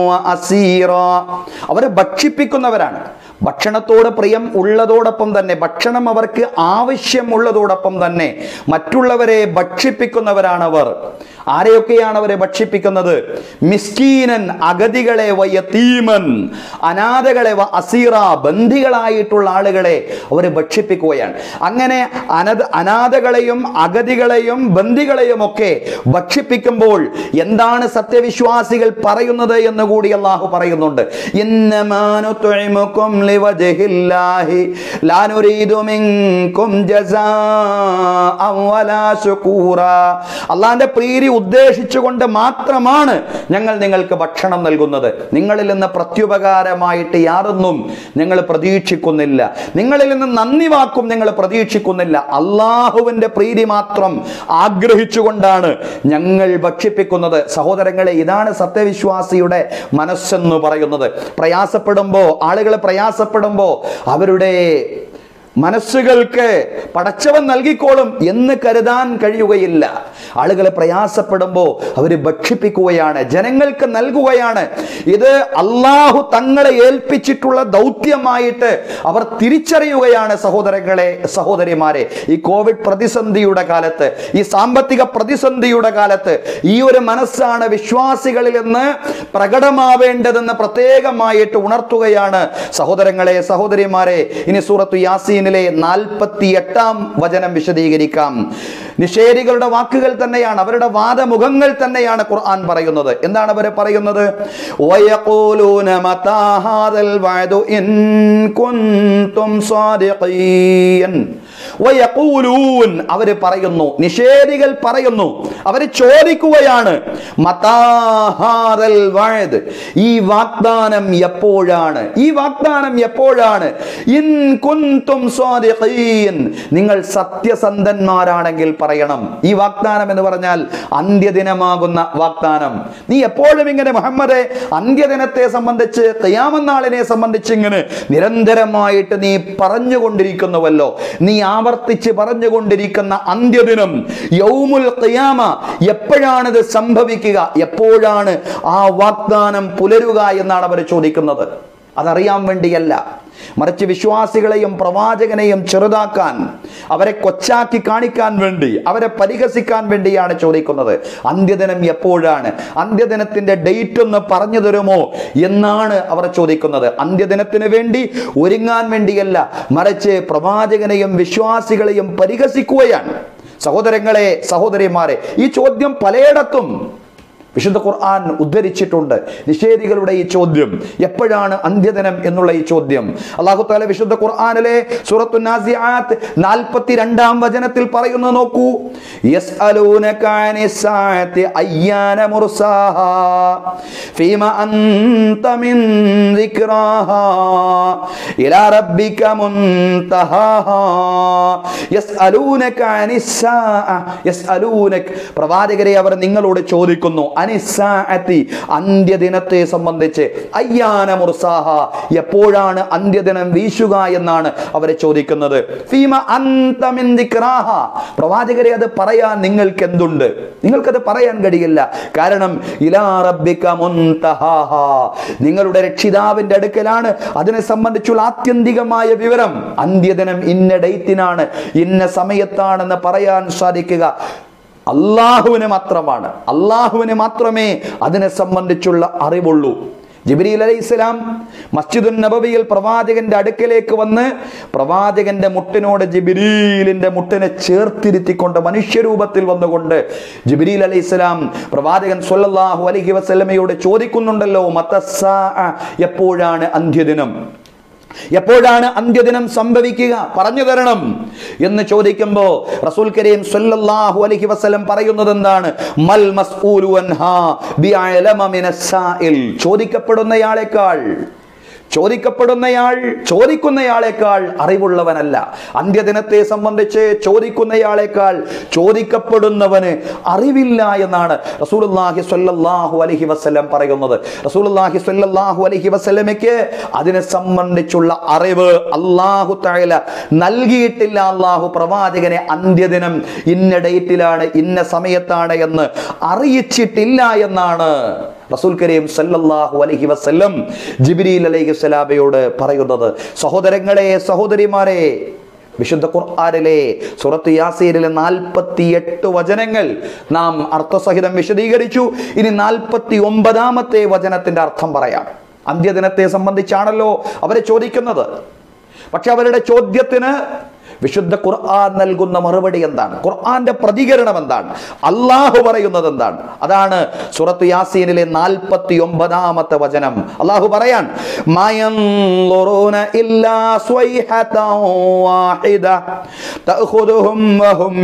Speaker 1: വഅസീറാ അവരെ ഭക്ഷിപ്പിക്കുന്നവരാണ് ഭക്ഷണത്തോട് പ്രിയം ഉള്ളതോടൊപ്പം തന്നെ ഭക്ഷണം അവർക്ക് ആവശ്യമുള്ളതോടൊപ്പം തന്നെ മറ്റുള്ളവരെ ഭക്ഷിപ്പിക്കുന്നവരാണവർ ആരെയൊക്കെയാണ് അവരെ ഭക്ഷിപ്പിക്കുന്നത് മിസ്കീനൻ അഗതികളെ വയത്തീമൻ അനാഥകളെ വ അസീറ ബന്ധികളായിട്ടുള്ള ആളുകളെ അവരെ ഭക്ഷിപ്പിക്കുകയാണ് അങ്ങനെ അനധ അനാഥകളെയും അഗതികളെയും ബന്ധികളെയും ഒക്കെ ഭക്ഷിപ്പിക്കുമ്പോൾ എന്താണ് സത്യവിശ്വാസികൾ പറയുന്നത് എന്ന് കൂടി അള്ളാഹു പറയുന്നുണ്ട് ഇന്നമാനുത്ഇമുക്കും ലിവജ്ഹില്ലാഹി ലാ നുരീദു മിൻകും ജസാഅൻ വലാ ശുകൂറാ അള്ളാഹിന്റെ പ്രീതി ഉദ്ദേശിച്ചുകൊണ്ട് മാത്രമാണ് ഞങ്ങൾ നിങ്ങൾക്ക് ഭക്ഷണം നൽകുന്നത് നിങ്ങളിൽ നിന്ന് പ്രത്യുപകാരമായിട്ട് യാതൊന്നും ഞങ്ങൾ പ്രതീക്ഷിക്കുന്നില്ല നിങ്ങളിൽ നിന്ന് നന്ദി വാക്കും ഞങ്ങൾ പ്രതീക്ഷിക്കുന്നില്ല അള്ളാഹുവിന്റെ പ്രീതി മാത്രം ആഗ്രഹിച്ചുകൊണ്ടാണ് ഞങ്ങൾ ഭക്ഷിപ്പിക്കുന്നത് സഹോദരങ്ങളെ ഇതാണ് സത്യവിശ്വാസിയുടെ മനസ്സെന്ന് പറയുന്നത് പ്രയാസപ്പെടുമ്പോൾ ആളുകൾ പ്രയാസപ്പെടുമ്പോൾ അവരുടെ മനസ്സുകൾക്ക് പടച്ചവൻ നൽകിക്കോളും എന്ന് കരുതാൻ കഴിയുകയില്ല ആളുകളെ പ്രയാസപ്പെടുമ്പോൾ അവർ ഭക്ഷിപ്പിക്കുകയാണ് ജനങ്ങൾക്ക് നൽകുകയാണ് ഇത് അള്ളാഹു തങ്ങളെ ഏൽപ്പിച്ചിട്ടുള്ള ദൗത്യമായിട്ട് അവർ തിരിച്ചറിയുകയാണ് സഹോദരങ്ങളെ സഹോദരിമാരെ ഈ കോവിഡ് പ്രതിസന്ധിയുടെ കാലത്ത് ഈ സാമ്പത്തിക പ്രതിസന്ധിയുടെ കാലത്ത് ഈ ഒരു മനസ്സാണ് വിശ്വാസികളിൽ നിന്ന് പ്രകടമാവേണ്ടതെന്ന് പ്രത്യേകമായിട്ട് ഉണർത്തുകയാണ് സഹോദരങ്ങളെ സഹോദരിമാരെ ഇനി സൂറത്തു യാസീനിലെ നാൽപ്പത്തി എട്ടാം വചനം വിശദീകരിക്കാം നിഷേധികളുടെ വാക്കുകൾ തന്നെയാണ് അവരുടെ വാദമുഖങ്ങൾ തന്നെയാണ് ഖുർആൻ പറയുന്നത് എന്താണ് അവർ പറയുന്നത് വയഖൂലൂന മതാ ഹാദൽ വഅദു ഇൻ കുൻതും സാദിഖീൻ വയഖൂലൂൻ അവര് പറയുന്നു നിഷേധികൾ പറയുന്നു അവര് ചോദിക്കുകയാണ് മതാ ഹാദൽ വഅദ് ഈ വാഗ്ദാനം എപ്പോഴാണ് ഈ വാഗ്ദാനം എപ്പോഴാണ് ഇൻ കുൻതും സാദിഖീൻ നിങ്ങൾ സത്യസന്ധന്മാരാണെങ്കിൽ പറയണം ഈ വാഗ്ദാനം എന്ന് പറഞ്ഞാൽ അന്ത്യദിനമാകുന്ന വാഗ്ദാനം നീ എപ്പോഴും ഇങ്ങനെ മുഹമ്മദെ അന്ത്യദിനത്തെ സംബന്ധിച്ച് തയ്യാമനാളിനെ സംബന്ധിച്ച് ഇങ്ങനെ നിരന്തരമായിട്ട് നീ പറഞ്ഞുകൊണ്ടിരിക്കുന്നുവല്ലോ നീ ആവർത്തിച്ച് പറഞ്ഞുകൊണ്ടിരിക്കുന്ന അന്ത്യദിനം യൗമുൽ ഖിയാമ എപ്പോഴാണിത് സംഭവിക്കുക എപ്പോഴാണ് ആ വാഗ്ദാനം പുലരുക എന്നാണ് അവർ ചോദിക്കുന്നത് അതറിയാൻ വേണ്ടിയല്ല മറിച്ച് വിശ്വാസികളെയും പ്രവാചകനെയും ചെറുതാക്കാൻ അവരെ കൊച്ചാക്കി കാണിക്കാൻ വേണ്ടി അവരെ പരിഹസിക്കാൻ വേണ്ടിയാണ് ചോദിക്കുന്നത് അന്ത്യദിനം എപ്പോഴാണ് അന്ത്യദിനത്തിന്റെ ഡേറ്റ് ഒന്ന് പറഞ്ഞു തരുമോ എന്നാണ് അവർ ചോദിക്കുന്നത് അന്ത്യദിനത്തിന് വേണ്ടി ഒരുങ്ങാൻ വേണ്ടിയല്ല മറിച്ച് പ്രവാചകനെയും വിശ്വാസികളെയും പരിഹസിക്കുകയാണ് സഹോദരങ്ങളെ സഹോദരിമാരെ ഈ ചോദ്യം പലയിടത്തും വിശുദ്ധ ഖുർആൻ ഉദ്ധരിച്ചിട്ടുണ്ട് നിഷേധികളുടെ ഈ ചോദ്യം എപ്പോഴാണ് അന്ത്യദിനം എന്നുള്ള ഈ ചോദ്യം അള്ളാഹു താല വിശുദ്ധ ഖുർആനിലെ സൂറത്തു നാസിആത്ത് നാൽപ്പത്തി രണ്ടാം വചനത്തിൽ പറയുന്നു നോക്കൂ യസ്അലൂനക അനിസ്സാഅത്തി അയ്യാന മുർസാഹാ ഫീമ അൻത മിൻ ദിക്റാഹാ ഇലാ റബ്ബിക മുൻതഹാഹാ യസ്അലൂനക അനിസ്സാഅ യസ്അലൂനക പ്രവാചകരെ അവർ നിങ്ങളോട് ചോദിക്കുന്നു അനിസ്സാഅത്തി അന്ത്യദിനത്തെ സംബന്ധിച്ച് അയ്യാന മുർസാഹ എപ്പോഴാണ് അന്ത്യദിനം വീശുക എന്നാണ് അവരെ ചോദിക്കുന്നത് ഫീമ അന്ത മിൻ ദിക്റാഹ പ്രവാചകരെ അത് പറയാൻ നിങ്ങൾക്ക് എന്തുണ്ട് നിങ്ങൾക്കത് പറയാൻ കഴിയില്ല കാരണം ഇലാ റബ്ബിക മുൻതഹാഹ നിങ്ങളുടെ രക്ഷിതാവിന്റെ അടുക്കലാണ് അതിനെ സംബന്ധിച്ചുള്ള ആത്യന്തികമായ വിവരം അന്ത്യദിനം ഇന്ന ഡേറ്റിനാണ് ഇന്ന സമയത്താണെന്ന് പറയാൻ സാധിക്കുക അള്ളാഹുവിന് മാത്രമാണ് അള്ളാഹുവിന് മാത്രമേ അതിനെ സംബന്ധിച്ചുള്ള അറിവുള്ളൂ ജിബ്രീൽ അലൈഹി ഇസ്ലാം മസ്ജിദുൻ നബവിയിൽ പ്രവാചകന്റെ അടുക്കലേക്ക് വന്ന് പ്രവാചകന്റെ മുട്ടിനോട് ജിബ്രീലിന്റെ മുട്ടിനെ ചേർത്തിരുത്തിക്കൊണ്ട് മനുഷ്യരൂപത്തിൽ വന്നുകൊണ്ട് ജിബ്രീൽ അലൈഹി ഇസ്ലാം പ്രവാചകൻ സ്വല്ലല്ലാഹു അലൈഹി വസല്ലമയോട് ചോദിക്കുന്നുണ്ടല്ലോ മത്തസ്സാ എപ്പോഴാണ് അന്ത്യദിനം എപ്പോഴാണ് അന്ത്യദിനം സംഭവിക്കുക പറഞ്ഞു തരണം എന്ന് ചോദിക്കുമ്പോ റസൂൽ കരീം സല്ലല്ലാഹു അലൈഹി വസല്ലം പറയുന്നത് എന്താണ് മൽ മസ്ഊലു അൻഹാ ബിഅലമ മിനസ് സാഇൽ ചോദിക്കപ്പെടുന്നയാളെക്കാൾ ചോദിക്കപ്പെടുന്നയാൾ ചോദിക്കുന്നയാളെക്കാൾ അറിവുള്ളവനല്ല അന്ത്യദിനത്തെ സംബന്ധിച്ച് ചോദിക്കുന്നയാളെക്കാൾ ചോദിക്കപ്പെടുന്നവന് അറിവില്ല എന്നാണ് റസൂലുള്ളാഹി സ്വല്ലല്ലാഹു അലൈഹി വസല്ലം പറയുന്നത് റസൂലുള്ളാഹി സ്വല്ലല്ലാഹു അലൈഹി വസല്ലമയ്ക്ക് അതിനെ സംബന്ധിച്ചുള്ള അറിവ് അള്ളാഹു തആല നൽകിയിട്ടില്ല അള്ളാഹു പ്രവാചകനെ അന്ത്യദിനം ഇന്ന ഡേറ്റിലാണ് ഇന്ന സമയത്താണ് എന്ന് അറിയിച്ചിട്ടില്ല എന്നാണ് റസൂൽ കരീം സല്ലല്ലാഹു അലൈഹി വസല്ലം ജിബ്രീൽ അലൈഹി സ്വലാബയോട് പറയുന്നത് സഹോദരങ്ങളെ സഹോദരിമാരെ വിശുദ്ധ ഖുർആനിലെ സൂറത്ത് യാസീനിലെ നാൽപ്പത്തി എട്ട് വചനങ്ങൾ നാം അർത്ഥസഹിതം വിശദീകരിച്ചു ഇനി നാൽപ്പത്തി ഒമ്പതാമത്തെ വചനത്തിന്റെ അർത്ഥം പറയാം അന്ത്യദിനത്തെ സംബന്ധിച്ചാണല്ലോ അവരെ ചോദിക്കുന്നത് പക്ഷെ അവരുടെ ചോദ്യത്തിന് വിശുദ്ധ ഖുർആൻ നൽകുന്ന മറുപടി എന്താണ് ഖുർആന്റെ പ്രതികരണം എന്താണ് അള്ളാഹു പറയുന്നത് എന്താണ് അതാണ് സുറത്ത് യാസീനിലെ നാൽപ്പത്തി ഒമ്പതാമത്തെ വചനം അള്ളാഹു പറയാൻ മയൻളുറൂന ഇല്ലാ സ്വൈഹതൻ വാഹിദ തഅഖുദുഹും വഹും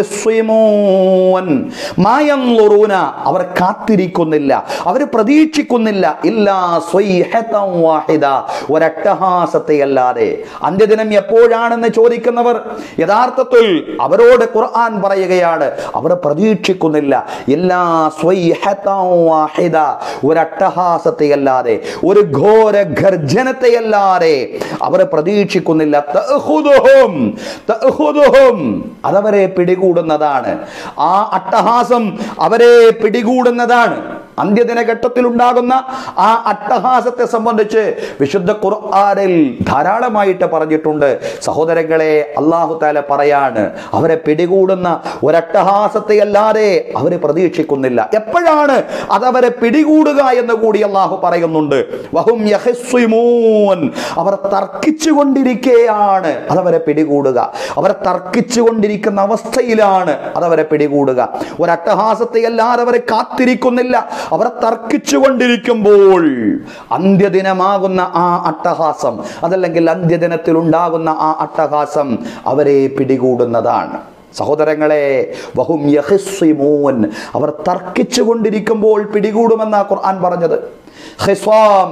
Speaker 1: യഖിസ്സിമൂൻ മയൻളുറൂന അവർ കാത്തിരിക്കുന്നില്ല അവർ പ്രതീക്ഷിക്കുന്നില്ല ഇല്ലാ സ്വൈഹതൻ വാഹിദ ഒരട്ടഹാസത്തെ അല്ലാതെ അന്ത്യദിനം എപ്പോഴാണെന്ന് ചോദിക്കുന്നവർ യഥാർത്ഥത്തിൽ അവരോട് ഖുർആൻ പറയുകയാണ് അവർ പ്രതീക്ഷിക്കുന്നില്ല എല്ലാ സ്വൈഹതൻ വാഹിദ ഒരട്ടഹാസത്തെ അല്ലാതെ ഒരു ഘോര ഗർജനത്തെ അല്ലാതെ അവർ പ്രതീക്ഷിക്കുന്നില്ല തഅഖുദുഹും തഅഖുദുഹും അതവരെ പിടികൂടുന്നതാണ് ആ അട്ടഹാസം അവരെ പിടികൂടുന്നതാണ് അന്ത്യദിന ഘട്ടത്തിൽ ഉണ്ടാകുന്ന ആ അട്ടഹാസത്തെ സംബന്ധിച്ച് വിശുദ്ധ ഖുർആനിൽ ധാരാളമായിട്ട് പറഞ്ഞിട്ടുണ്ട് സഹോദരങ്ങളെ അള്ളാഹു താല പറയാണ് അവരെ പിടികൂടുന്ന ഒരട്ടഹാസത്തെ അല്ലാതെ അവരെ പ്രതീക്ഷിക്കുന്നില്ല എപ്പോഴാണ് അതവരെ പിടികൂടുക എന്ന് കൂടി അള്ളാഹു പറയുന്നുണ്ട് വഹും യഹസ്വിമൂൻ അവർ തർക്കിച്ചു കൊണ്ടിരിക്കുകയാണ് അതവരെ പിടികൂടുക അവർ തർക്കിച്ചു കൊണ്ടിരിക്കുന്ന അവസ്ഥയിലാണ് അതവരെ പിടികൂടുക ഒരട്ടഹാസത്തെ അല്ലാതെ അവരെ കാത്തിരിക്കുന്നില്ല അവർ തർക്കിച്ചു കൊണ്ടിരിക്കുമ്പോൾ അന്ത്യദിനമാകുന്ന ആ അട്ടഹാസം അതല്ലെങ്കിൽ അന്ത്യദിനത്തിൽ ഉണ്ടാകുന്ന ആ അട്ടഹാസം അവരെ പിടികൂടുന്നതാണ് സഹോദരങ്ങളെ വഹും യഹിസ്വിമൂൻ അവർ തർക്കിച്ചു കൊണ്ടിരിക്കുമ്പോൾ പിടികൂടുമെന്ന ഖുർആൻ പറഞ്ഞത് ഹിസ്വാം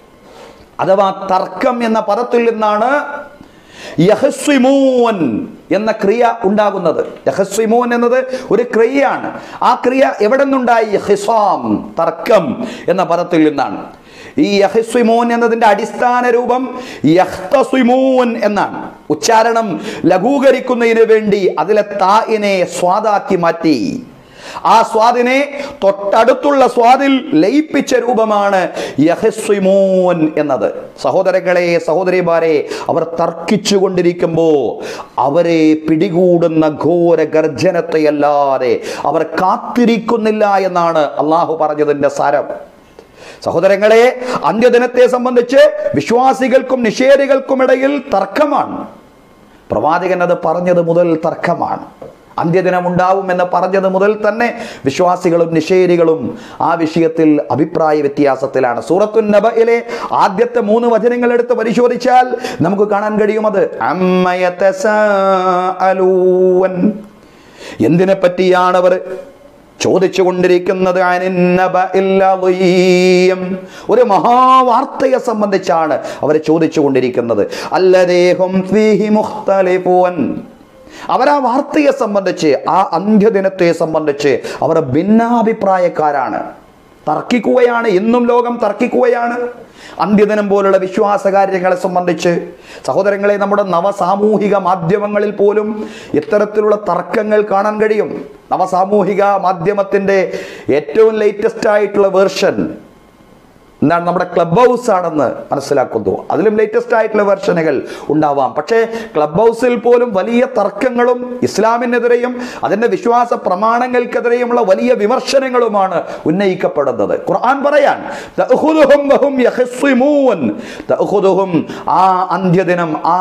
Speaker 1: അഥവാ തർക്കം എന്ന പദത്തിൽ നിന്നാണ് യഹസ്വിമൂൻ എന്ന ക്രിയ ഉണ്ടാകുന്നത് യഹസ്വിമൂൻ എന്നത് ഒരു ക്രിയയാണ് ആ ക്രിയ എവിടെ നിന്നുണ്ടായി ഹിസാം തർക്കം എന്ന പദത്തിൽ നിന്നാണ് ഈ യഹസ്വിമൂൻ എന്നതിന്റെ അടിസ്ഥാന രൂപം യഹ്തസ്വിമൂൻ എന്നാണ് ഉച്ചാരണം ലഘൂകരിക്കുന്നതിന് വേണ്ടി അതിലെ തായിനെ സ്വാദാക്കി മാറ്റി ആ സ്വാദിനെ തൊട്ടടുത്തുള്ള സ്വാദിൽ ലയിപ്പിച്ച രൂപമാണ് യഹസ്വിമൂൻ എന്നത് സഹോദരങ്ങളെ സഹോദരിമാരെ അവർ തർക്കിച്ചു കൊണ്ടിരിക്കുമ്പോൾ അവരെ പിടികൂടുന്ന ഘോര ഗർജനത്തെയല്ലാതെ അവർ കാത്തിരിക്കുന്നില്ല എന്നാണ് അള്ളാഹു പറഞ്ഞതിൻ്റെ സാരം സഹോദരങ്ങളെ അന്ത്യദിനത്തെ സംബന്ധിച്ച് വിശ്വാസികൾക്കും നിഷേധികൾക്കും ഇടയിൽ തർക്കമാണ് പ്രവാചകൻ അത് പറഞ്ഞത് മുതൽ തർക്കമാണ് അന്ത്യദിനം ഉണ്ടാവുമെന്ന് പറഞ്ഞത് മുതൽ തന്നെ വിശ്വാസികളും നിഷേധികളും ആ വിഷയത്തിൽ അഭിപ്രായ വ്യത്യാസത്തിലാണ് സൂറത്തു നബയിലെ ആദ്യത്തെ മൂന്ന് വചനങ്ങൾ എടുത്ത് പരിശോധിച്ചാൽ നമുക്ക് കാണാൻ കഴിയും അത് അമ്മയത്തസഅലൂൻ. എന്തിനെ പറ്റിയാണ് അവർ ചോദിച്ചു കൊണ്ടിരിക്കുന്നത് ഒരു മഹാവാർത്തയെ സംബന്ധിച്ചാണ് അവർ ചോദിച്ചു കൊണ്ടിരിക്കുന്നത് അല്ലദേഹം ഫീഹി മുഖ്തലിഫൂൻ അവർ ആ വാർത്തയെ സംബന്ധിച്ച് ആ അന്ത്യദിനത്തെ സംബന്ധിച്ച് അവർ ഭിന്നാഭിപ്രായക്കാരാണ് തർക്കിക്കുകയാണ് ഇന്നും ലോകം തർക്കിക്കുകയാണ് അന്ത്യദിനം പോലുള്ള വിശ്വാസ കാര്യങ്ങളെ സംബന്ധിച്ച് സഹോദരങ്ങളെ നമ്മുടെ നവസാമൂഹിക മാധ്യമങ്ങളിൽ പോലും ഇത്തരത്തിലുള്ള തർക്കങ്ങൾ കാണാൻ കഴിയും നവസാമൂഹിക മാധ്യമത്തിൻ്റെ ഏറ്റവും ലേറ്റസ്റ്റ് ആയിട്ടുള്ള വേർഷൻ എന്താണ് നമ്മുടെ ക്ലബ് ഹൗസ് ആണെന്ന് മനസ്സിലാക്കുന്നു അതിലും ലേറ്റസ്റ്റ് ആയിട്ടുള്ള വെർഷനുകൾ ഉണ്ടാവാം പക്ഷേ ക്ലബ് ഹൗസിൽ പോലും വലിയ തർക്കങ്ങളും ഇസ്ലാമിനെതിരെയും അതിൻ്റെ വിശ്വാസ പ്രമാണങ്ങൾക്കെതിരെയുമുള്ള വലിയ വിമർശനങ്ങളുമാണ് ഉന്നയിക്കപ്പെടുന്നത് ഖുർആൻ പറയാൻ തഅഖുദുഹും വഹും യഖ്സിമൂൻ. തഅഖുദുഹും ആ അന്ത്യദിനം ആ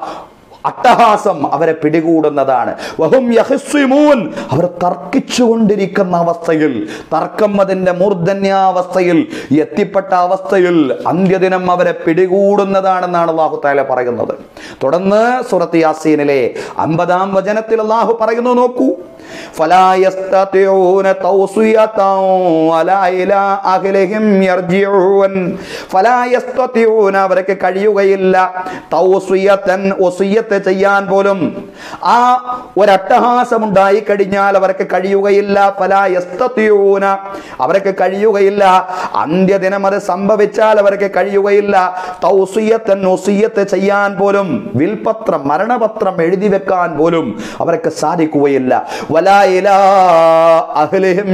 Speaker 1: അട്ടഹാസം അവരെ പിടികൂടുന്നതാണ് വഹും യഹ്സിമൂൻ അവർ തർക്കിച്ചുകൊണ്ടിരിക്കുന്ന അവസ്ഥയിൽ തർക്കം അതിൻ്റെ മൂർധന്യാവസ്ഥയിൽ എത്തിപ്പെട്ട അവസ്ഥയിൽ അന്ത്യദിനം അവരെ പിടികൂടുന്നതാണെന്നാണ് അള്ളാഹു താല പറയുന്നത് തുടർന്ന് സുറത്ത് യാസീനിലെ അമ്പതാം വചനത്തിൽ അള്ളാഹു പറയുന്നു നോക്കൂ فلا يستطيعون توصية ولا إلى أهلهم يرجعون فلا يستطيعون അവർക്ക് കഴിയുകയില്ല തൗസിയത്തൻ ഒസിയത്ത് ചെയ്യാൻ പോലും ആ ഒരട്ടഹാസം ഉണ്ടായി കഴിഞ്ഞാൽ അവർക്ക് കഴിയുകയില്ല ഫലാ യസ്തത്തിയൂന അവർക്ക് കഴിയുകയില്ല അന്ത്യദിനം അത് സംഭവിച്ചാൽ അവർക്ക് കഴിയുകയില്ല തൗസിയത്തൻ ഒസിയത്ത് ചെയ്യാൻ പോലും വിൽപത്രം മരണപത്രം എഴുതി വെക്കാൻ പോലും അവർക്ക് സാധിക്കുകയില്ല വലാ ഇലാ അഹ്ലിഹിം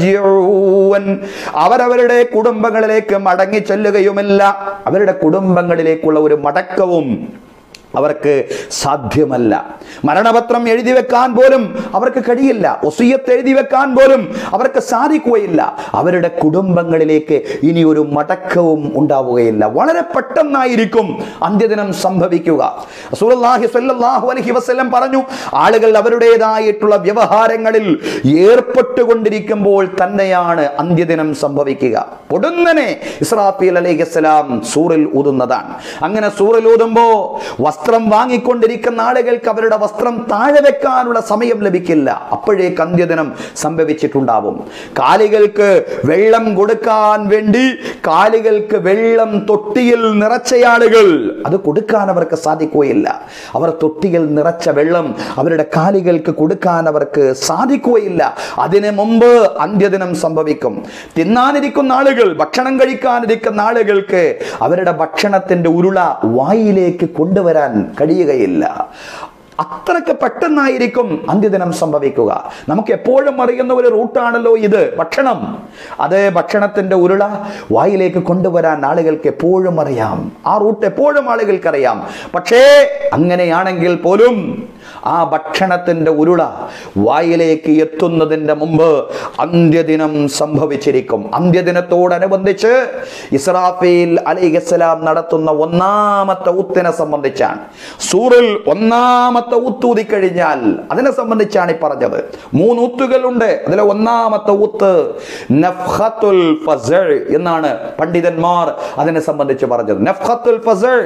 Speaker 1: യർജിഊൻ. അവരവരുടെ കുടുംബങ്ങളിലേക്ക് മടങ്ങി ചെല്ലുകയുമില്ല അവരുടെ കുടുംബങ്ങളിലേക്കുള്ള ഒരു മടക്കവും അവർക്ക് സാധ്യമല്ല മരണപത്രം എഴുതി വെക്കാൻ പോലും അവർക്ക് കഴിയില്ല ഒസിയത്ത് എഴുതി വെക്കാൻ പോലും അവർക്ക് സാധിക്കുകയില്ല അവരുടെ കുടുംബങ്ങളിലേക്ക് ഇനി ഒരു മടക്കവും ഉണ്ടാവുകയില്ല വളരെ പെട്ടെന്നായിരിക്കും അന്ത്യദിനം സംഭവിക്കുക റസൂലുള്ളാഹി സ്വല്ലല്ലാഹു അലൈഹി വസല്ലം പറഞ്ഞു ആളുകൾ അവരുടേതായിട്ടുള്ള വ്യവഹാരങ്ങളിൽ ഏർപ്പെട്ടുകൊണ്ടിരിക്കുമ്പോൾ തന്നെയാണ് അന്ത്യദിനം സംഭവിക്കുക പൊടുന്നനെ ഇസ്രാഫീൽ അലൈഹിസ്സലാം സൂറിൽ ഊതുന്നതാണ് അങ്ങനെ സൂറിൽ ഊതുമ്പോ വസ്ത്രം വാങ്ങിക്കൊണ്ടിരിക്കുന്ന ആളുകൾക്ക് അവരുടെ വസ്ത്രം താഴെ വെക്കാനുള്ള സമയം ലഭിക്കില്ല അപ്പോഴേക്ക് അന്ത്യദിനം സംഭവിച്ചിട്ടുണ്ടാവും കാലികൾക്ക് വെള്ളം കൊടുക്കാൻ വേണ്ടി കാലികൾക്ക് വെള്ളം തൊട്ടിയിൽ നിറച്ചയാളുകൾ അത് കൊടുക്കാൻ അവർക്ക് സാധിക്കുകയില്ല അവർ തൊട്ടിയിൽ നിറച്ച വെള്ളം അവരുടെ കാലികൾക്ക് കൊടുക്കാൻ അവർക്ക് സാധിക്കുകയില്ല അതിനു മുമ്പ് അന്ത്യദിനം സംഭവിക്കും തിന്നാനിരിക്കുന്ന ആളുകൾ ഭക്ഷണം കഴിക്കാനിരിക്കുന്ന ആളുകൾക്ക് അവരുടെ ഭക്ഷണത്തിന്റെ ഉരുള വായിലേക്ക് കൊണ്ടുവരാൻ കഴിയുകയില്ല അത്രയ്ക്ക് പെട്ടെന്നായിരിക്കും അന്ത്യദിനം സംഭവിക്കുക നമുക്ക് എപ്പോഴും അറിയുന്ന ഒരു റൂട്ടാണല്ലോ ഇത് ഭക്ഷണം അത് ഭക്ഷണത്തിന്റെ ഉരുള വായിലേക്ക് കൊണ്ടുവരാൻ ആളുകൾക്ക് എപ്പോഴും അറിയാം ആ റൂട്ട് എപ്പോഴും ആളുകൾക്കറിയാം പക്ഷേ അങ്ങനെയാണെങ്കിൽ പോലും ആ ഭക്ഷണത്തിന്റെ ഉരുള വായിലേക്ക് എത്തുന്നതിന്റെ മുമ്പ് അന്ത്യദിനം സംഭവിച്ചിരിക്കും അന്ത്യദിനത്തോടനുബന്ധിച്ച് ഇസ്രാഫീൽ അലിഖലാം നടത്തുന്ന ഒന്നാമത്തെ ഊത്തിനെ സംബന്ധിച്ചാണ് സൂറിൽ ഒന്നാമത്തെ ഊത്തൂതി കഴിഞ്ഞാൽ അതിനെ സംബന്ധിച്ചാണ് ഈ പറഞ്ഞത് മൂന്ന് ഊത്തുകളുണ്ട് അതിലെ ഒന്നാമത്തെ ഊത്ത് നഫ്ഹത്തുൽ ഫസൾ എന്നാണ് പണ്ഡിതന്മാർ അതിനെ സംബന്ധിച്ച് പറഞ്ഞത് നഫ്ഹത്തുൽ ഫസൾ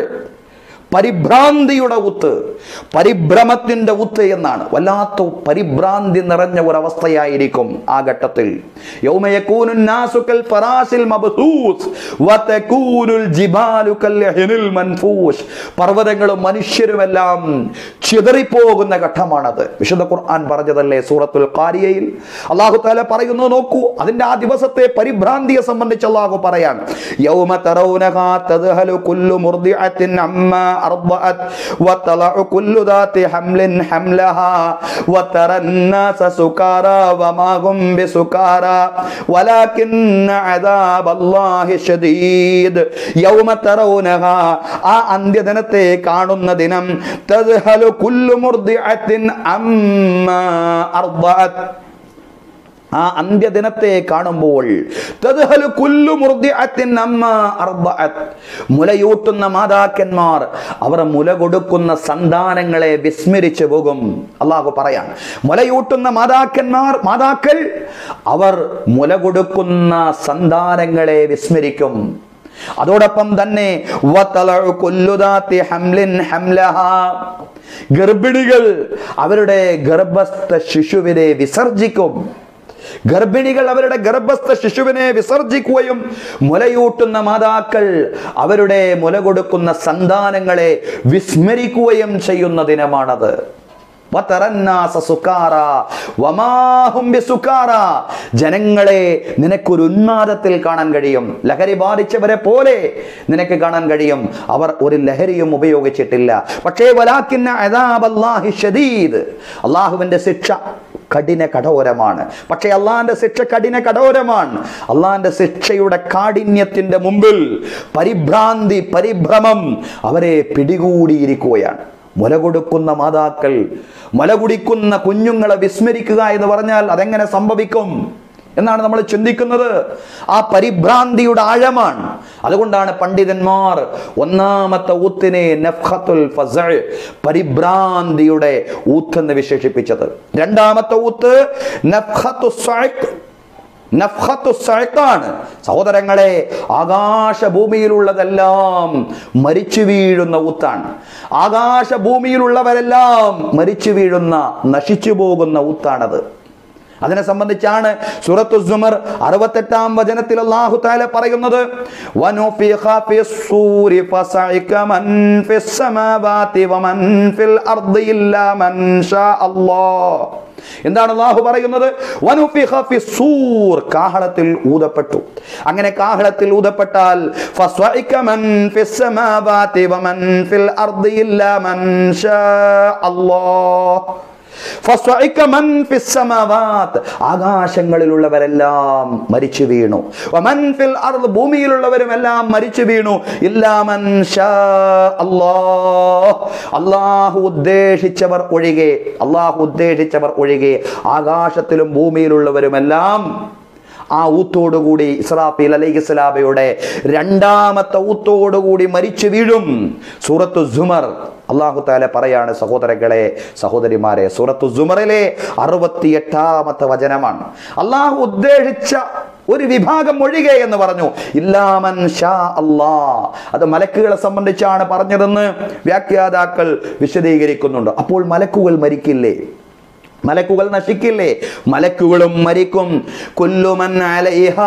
Speaker 1: പരിഭ്രാന്തിയുടെ ഉത്ത് പരിഭ്രമത്തിന്റെ ഉത്ത് എന്നാണ് വല്ലാത്ത പരിഭ്രാന്തി നിറഞ്ഞ ഒരവസ്ഥയായിരിക്കും ആ ഘട്ടത്തിൽ യൗമയകൂനു നാസു കൽ ഫറാസിൽ മബ്സൂസ് വതകൂനുൽ ജിബാലു കൽ യഹ്നിൽ മൻഫൂഷ് പർവ്വതങ്ങളും മനുഷ്യരുമെല്ലാം ചിതറിപ്പോകുന്ന ഘട്ടമാണത് വിശുദ്ധ ഖുർആൻ പറഞ്ഞതല്ലേ സൂറത്തുൽ ഖാരിയയിൽ അല്ലാഹു തആല പറയുന്നു നോക്കൂ അതിന്റെ ആ ദിവസത്തെ പരിഭ്രാന്തിയെ സംബന്ധിച്ച് അല്ലാഹു പറയാൻ യൗമ തറൗനഹാ തദ്ഹലു കുല്ലു മുർദിഅത്തിൻ അമ്മാ അർദഅത് വതലഉ കുല്ലു ദാതി ഹംലിൻ ഹംലഹാ വതറ الناس سكارى وما هم بسكارى ولكن عذاب الله شديد يوم ترونها ആ അന്ത്യദിനത്തെ കാണുന്ന ദിനം തദ്ഹലു കുല്ലു മുർദിഅത്തിൻ അമ്മാ അർദഅത് ആ അന്ത്യദിനത്തെ കാണുമ്പോൾ തദ്ഹലു കുല്ലു മുർദിഅത്തിൻ അമ്മ അർദഅത്. മുലയൂട്ടുന്ന മാതാക്കന്മാർ അവർ മുല കൊടുക്കുന്ന സന്താനങ്ങളെ വിസ്മരിച്ചു പോകും അള്ളാഹു പറയാം മുലയൂട്ടുന്ന മാതാക്കന്മാർ മാതാക്കൾ അവർ മുല കൊടുക്കുന്ന സന്താനങ്ങളെ വിസ്മരിക്കും അതോടൊപ്പം തന്നെ വതലഉ കുല്ലു ദാത്തി ഹംലിൻ ഹംലഹാ. ഗർഭിണികൾ അവരുടെ ഗർഭസ്ഥ ശിശുവിനെ വിസർജിക്കും ഗർഭിണികൾ അവരുടെ ഗർഭസ്ഥ ശിശുവിനെ വിസർജിക്കുകയും മുലയൂട്ടുന്ന മാതാക്കൾ അവരുടെ മുല കൊടുക്കുന്ന സന്താനങ്ങളെ വിസ്മരിക്കുകയും ചെയ്യുന്ന ദിനമാണത് വതറന്നാസ സുക്കാറ വമാഹും ബിസുക്കാറ. ജനങ്ങളെ നിനക്കൊരു ഉന്മാദത്തിൽ കാണാൻ കഴിയും ലഹരി ബാധിച്ചവരെ പോലെ നിനക്ക് കാണാൻ കഴിയും അവർ ഒരു ലഹരിയും ഉപയോഗിച്ചിട്ടില്ല പക്ഷേ വലാക്കിന്ന അദാബല്ലാഹി ഷദീദ് അള്ളാഹുവിന്റെ ശിക്ഷ കഠിന കഠോരമാണ് പക്ഷേ അള്ളാഹിന്റെ ശിക്ഷ കഠിന കഠോരമാണ് അള്ളാഹിന്റെ ശിക്ഷയുടെ കാഠിന്യത്തിന്റെ മുമ്പിൽ പരിഭ്രാന്തി പരിഭ്രമം അവരെ പിടികൂടിയിരിക്കുകയാണ് മുല കൊടുക്കുന്ന മാതാക്കൾ മുല കുടിക്കുന്ന കുഞ്ഞുങ്ങളെ വിസ്മരിക്കുക എന്ന് പറഞ്ഞാൽ അതെങ്ങനെ സംഭവിക്കും എന്നാണ് നമ്മൾ ചിന്തിക്കുന്നത് ആ പരിഭ്രാന്തിയുടെ ആഴമാണ് അതുകൊണ്ടാണ് പണ്ഡിതന്മാർ ഒന്നാമത്തെ ഊത്തിനെ നഫ്ഹത്തുൽ ഫസഅ് പരിഭ്രാന്തിയുടെ ഊത്ത് എന്ന് വിശേഷിപ്പിച്ചത് രണ്ടാമത്തെ ഊത്ത് നഫ്ഹത്തു സഅഖ് നഫ്ഹത്തു സഅഖാണ് സഹോദരങ്ങളെ ആകാശഭൂമിയിലുള്ളതെല്ലാം മരിച്ചു വീഴുന്ന ഊത്താണ് ആകാശഭൂമിയിലുള്ളവരെല്ലാം മരിച്ചു വീഴുന്ന നശിച്ചു പോകുന്ന ഊത്താണത് അതിനെ സംബന്ധിച്ചാണ് സൂറത്തു സുമർ അറുപത്തെട്ടാം വചനത്തിൽ അല്ലാഹു തആല പറയുന്നത് വനുഫിഖ ഫിസ്സൂരി ഫസഇക മൻ ഫിസ് സമാവാതി വമൻ ഫിൽ അർദി ഇല്ലാ മൻ ഷാ അല്ലാഹ് എന്താണ് അള്ളാഹു പറയുന്നത് വനുഫിഖ ഫിസ്സൂർ കാഹളത്തിൽ ഊതപ്പെട്ടു അങ്ങനെ കാഹളത്തിൽ ഊതപ്പെട്ടാൽ ഫസ്വഇക മൻ ഫിസ് സമാവാതി വമൻ ഫിൽ അർദി ഇല്ലാ മൻ ഷാ അല്ലാഹ് ഫസ്വഇക മൻ ഫിസ് സമാവാത്ത്. ആകാശങ്ങളിലുള്ളവരെല്ലാം മരിച്ചു വീണു വമൻ ഫിൽ അർദ് ഭൂമിയിലുള്ളവരും എല്ലാം മരിച്ചു വീണു ഇല്ലാ മൻ ഷാ അല്ലാഹ് അല്ലാഹു ഉദ്ദേശിച്ചവർ ഒഴികെ അല്ലാഹു ഉദ്ദേശിച്ചവർ ഒഴികെ ആകാശത്തിലും ഭൂമിയിലുള്ളവരുമെല്ലാം ആ ഊത്തോടുകൂടി ഇസ്രാഫീൽ അലൈഹി സ്വലാബയുടെ രണ്ടാമത്തെ ഊത്തോടുകൂടി മരിച്ചു വീഴും സൂറത്തു സുമർ അള്ളാഹു താല പറയാണ് സഹോദരങ്ങളെ സഹോദരിമാരെ സൂറത്തു സുമറിലെ അറുപത്തിയെട്ടാമത്തെ വചനമാണ് അള്ളാഹു ഉദ്ദേശിച്ച ഒരു വിഭാഗം ഒഴികെ എന്ന് പറഞ്ഞു ഇല്ലാമൻ ഷാ അല്ലാ അത് മലക്കുകളെ സംബന്ധിച്ചാണ് പറഞ്ഞതെന്ന് വ്യാഖ്യാതാക്കൾ വിശദീകരിക്കുന്നുണ്ട് അപ്പോൾ മലക്കുകൾ മരിക്കില്ലേ മലക്കുകൾ നശിക്കില്ലേ മലക്കുകളും മരിക്കും കുല്ലുമൻ അലൈഹാ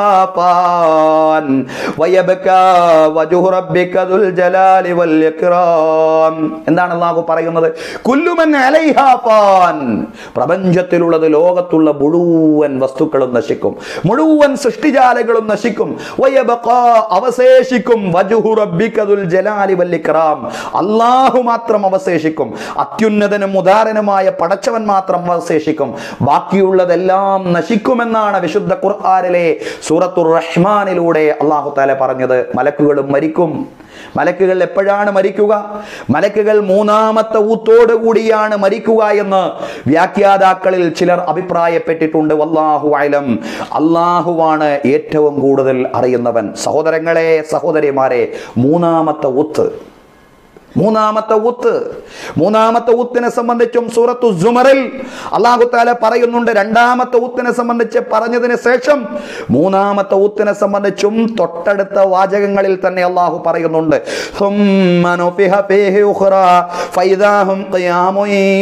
Speaker 1: ഫാൻ വയബ്കാ വജ്ഹു റബ്ബിക ദുൽ ജലാലി വൽ ഇക്റാം എന്താണ് അല്ലാഹു പറയുന്നത് കുല്ലുമൻ അലൈഹാ ഫാൻ പ്രപഞ്ചത്തിലുള്ളത് ലോകത്തുള്ള മുഴുവൻ വസ്തുക്കളും നശിക്കും മുഴുവൻ സൃഷ്ടിജാലകളും നശിക്കും വയബ്കാ അവശേഷിക്കും വജ്ഹു റബ്ബിക ദുൽ ജലാലി വൽ ഇക്റാം അല്ലാഹു മാത്രം അവശേഷിക്കും അത്യുന്നതനും ഉദാരനുമായ പടച്ചവൻ മാത്രം അവശേഷിക്കും ബാക്കിയുള്ളതെല്ലാം നശിക്കുമെന്നാണ് വിശുദ്ധ ഖുർആനിലെ സൂറത്തുർ റഹ്മാനിലൂടെ അള്ളാഹു താല പറഞ്ഞത് മലക്കുകളും മരിക്കും മലക്കുകൾ എപ്പോഴാണ് മരിക്കുക മലക്കുകൾ മൂന്നാമത്തെ ഊത്തോടു കൂടിയാണ് മരിക്കുക എന്ന് വ്യാഖ്യാതാക്കളിൽ ചിലർ അഭിപ്രായപ്പെട്ടിട്ടുണ്ട് വല്ലാഹു അലം അള്ളാഹുവാണ് ഏറ്റവും കൂടുതൽ അറിയുന്നവൻ സഹോദരങ്ങളെ സഹോദരിമാരെ മൂന്നാമത്തെ ഊത്ത് മൂന്നാമത്തെ ഊത്ത് മൂന്നാമത്തെ ഊത്തിനെ സംബന്ധിച്ചും സൂറത്തു സുമറിൽ അള്ളാഹു താല പറയുന്നുണ്ട് രണ്ടാമത്തെ ഊത്തിനെ സംബന്ധിച്ച് പറഞ്ഞതിന് ശേഷം മൂന്നാമത്തെ ഊത്തിനെ സംബന്ധിച്ചും തൊട്ടടുത്ത വാചകങ്ങളിൽ തന്നെ അള്ളാഹു പറയുന്നുണ്ട് ثم نفخ فيه أخرى فإذا هم قيام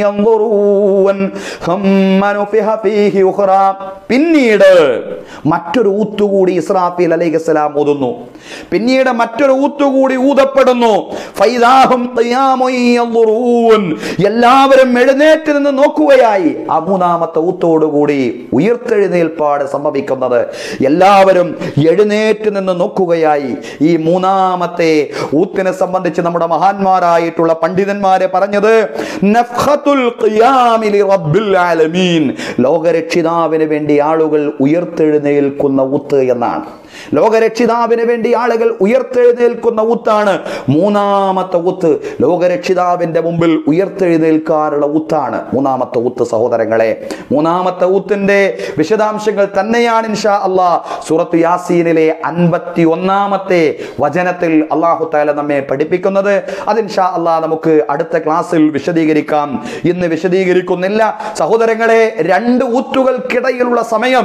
Speaker 1: ينظرون ثم نفخ فيه أخرى പിന്നീട് മറ്റൊരു ഊത്തുകൂടി ഇസ്രാഫീൽ അലൈഹിസ്സലാം ഊതുന്നു പിന്നീട് മറ്റൊരു ഊത്തുകൂടി ഊതപ്പെടുന്നു ഫൈദാഹും ഖിയാമുൻ യൻദുറൂൻ. എല്ലാവരും എഴുന്നേറ്റ് നിന്ന് നോക്കുകയായി ആ മൂന്നാമത്തെ ഊത്തോടുകൂടി ഉയർത്തെഴുന്നേൽപ്പാട് സംഭവിക്കുന്നത് എല്ലാവരും എഴുന്നേറ്റ് നിന്ന് നോക്കുകയായി ഈ മൂന്നാമത്തെ ഊത്തിനെ സംബന്ധിച്ച് നമ്മുടെ മഹാന്മാരായിട്ടുള്ള പണ്ഡിതന്മാരെ പറഞ്ഞത് നഫ്ഖത്തുൽ ഖിയാമി ലിറബ്ബിൽ ആലമീൻ ലോകരക്ഷിതാവിന് വേണ്ടി ആളുകൾ ഉയർത്തെഴുന്നേൽക്കുന്ന ഊത്ത് എന്നാണ് ലോകരക്ഷിതാവിന് വേണ്ടി ആളുകൾ ഉയർത്തെഴുന്നേൽക്കുന്ന ഊത്താണ് മൂന്നാമത്തെ ഊത്ത് ഊത്ത് ലോകരക്ഷിതാവിന്റെ മുമ്പിൽ ഉയർത്തെഴുന്നേൽക്കാനുള്ള ഊത്താണ് മൂന്നാമത്തെ ഊത്ത് സഹോദരങ്ങളെ മൂന്നാമത്തെ ഊത്തിന്റെ വിശദാംശങ്ങൾ തന്നെയാണ് ഇൻഷാ അള്ളാ സൂറത്ത് യാസീനിലെ അൻപത്തി ഒന്നാമത്തെ വചനത്തിൽ അള്ളാഹു താല നമ്മെ പഠിപ്പിക്കുന്നത് അത് ഇൻഷാ അള്ളാ നമുക്ക് അടുത്ത ക്ലാസ്സിൽ വിശദീകരിക്കാം ഇന്ന് വിശദീകരിക്കുന്നില്ല സഹോദരങ്ങളെ രണ്ട് ഊത്തുകൾക്കിടയിലുള്ള സമയം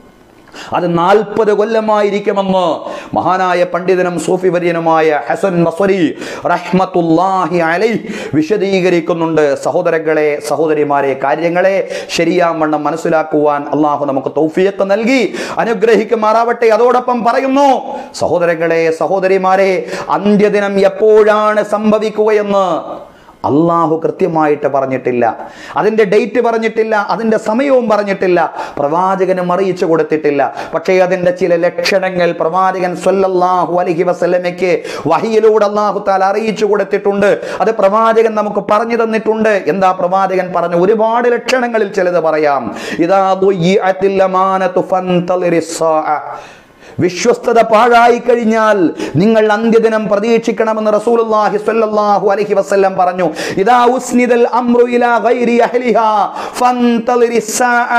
Speaker 1: അത് നാൽപ്പത് കൊല്ലമായിരിക്കുമെന്ന് മഹാനായ പണ്ഡിതനും സൂഫി വര്യനുമായ ഹസൻ മസ്വരി റഹ്മത്തുല്ലാഹി അലൈ വിശദീകരിക്കുന്നുണ്ട് സഹോദരങ്ങളെ സഹോദരിമാരെ കാര്യങ്ങളെ ശരിയാവണ്ണം മനസ്സിലാക്കുവാൻ അള്ളാഹു നമുക്ക് തൗഫിയത്ത് നൽകി അനുഗ്രഹിക്കുമാറാവട്ടെ അതോടൊപ്പം പറയുന്നു സഹോദരങ്ങളെ സഹോദരിമാരെ അന്ത്യദിനം എപ്പോഴാണ് സംഭവിക്കുകയെന്ന് അള്ളാഹു കൃത്യമായിട്ട് പറഞ്ഞിട്ടില്ല അതിൻ്റെ ഡേറ്റ് പറഞ്ഞിട്ടില്ല അതിൻ്റെ സമയവും പറഞ്ഞിട്ടില്ല പ്രവാചകനും അറിയിച്ചു കൊടുത്തിട്ടില്ല പക്ഷേ അതിൻ്റെ ചില ലക്ഷണങ്ങൾ പ്രവാചകൻ സ്വല്ലല്ലാഹു അലൈഹി വസല്ലമയ്ക്ക് വഹിയിലൂടെ അള്ളാഹു താല അറിയിച്ചു കൊടുത്തിട്ടുണ്ട് അത് പ്രവാചകൻ നമുക്ക് പറഞ്ഞു തന്നിട്ടുണ്ട് എന്താ പ്രവാചകൻ പറഞ്ഞു ഒരുപാട് ലക്ഷണങ്ങളിൽ ചിലത് പറയാം ഇതാ ദുയ്യിഅത്തിൽ അമാനതു ഫന്തളിരിസ് സാഅ. വിശ്വസ്തത പാഴായി കഴിഞ്ഞാൽ നിങ്ങൾ അന്ത്യദിനം പ്രതീക്ഷിക്കണമെന്ന് റസൂലുള്ളാഹി സ്വല്ലല്ലാഹു അലൈഹി വസല്ലം പറഞ്ഞു ഇദാ ഉസ്നിദൽ അംറു ഇലാ ഗൈരി അഹ്ലിഹാ ഫന്തളിരിസ് സാഅ.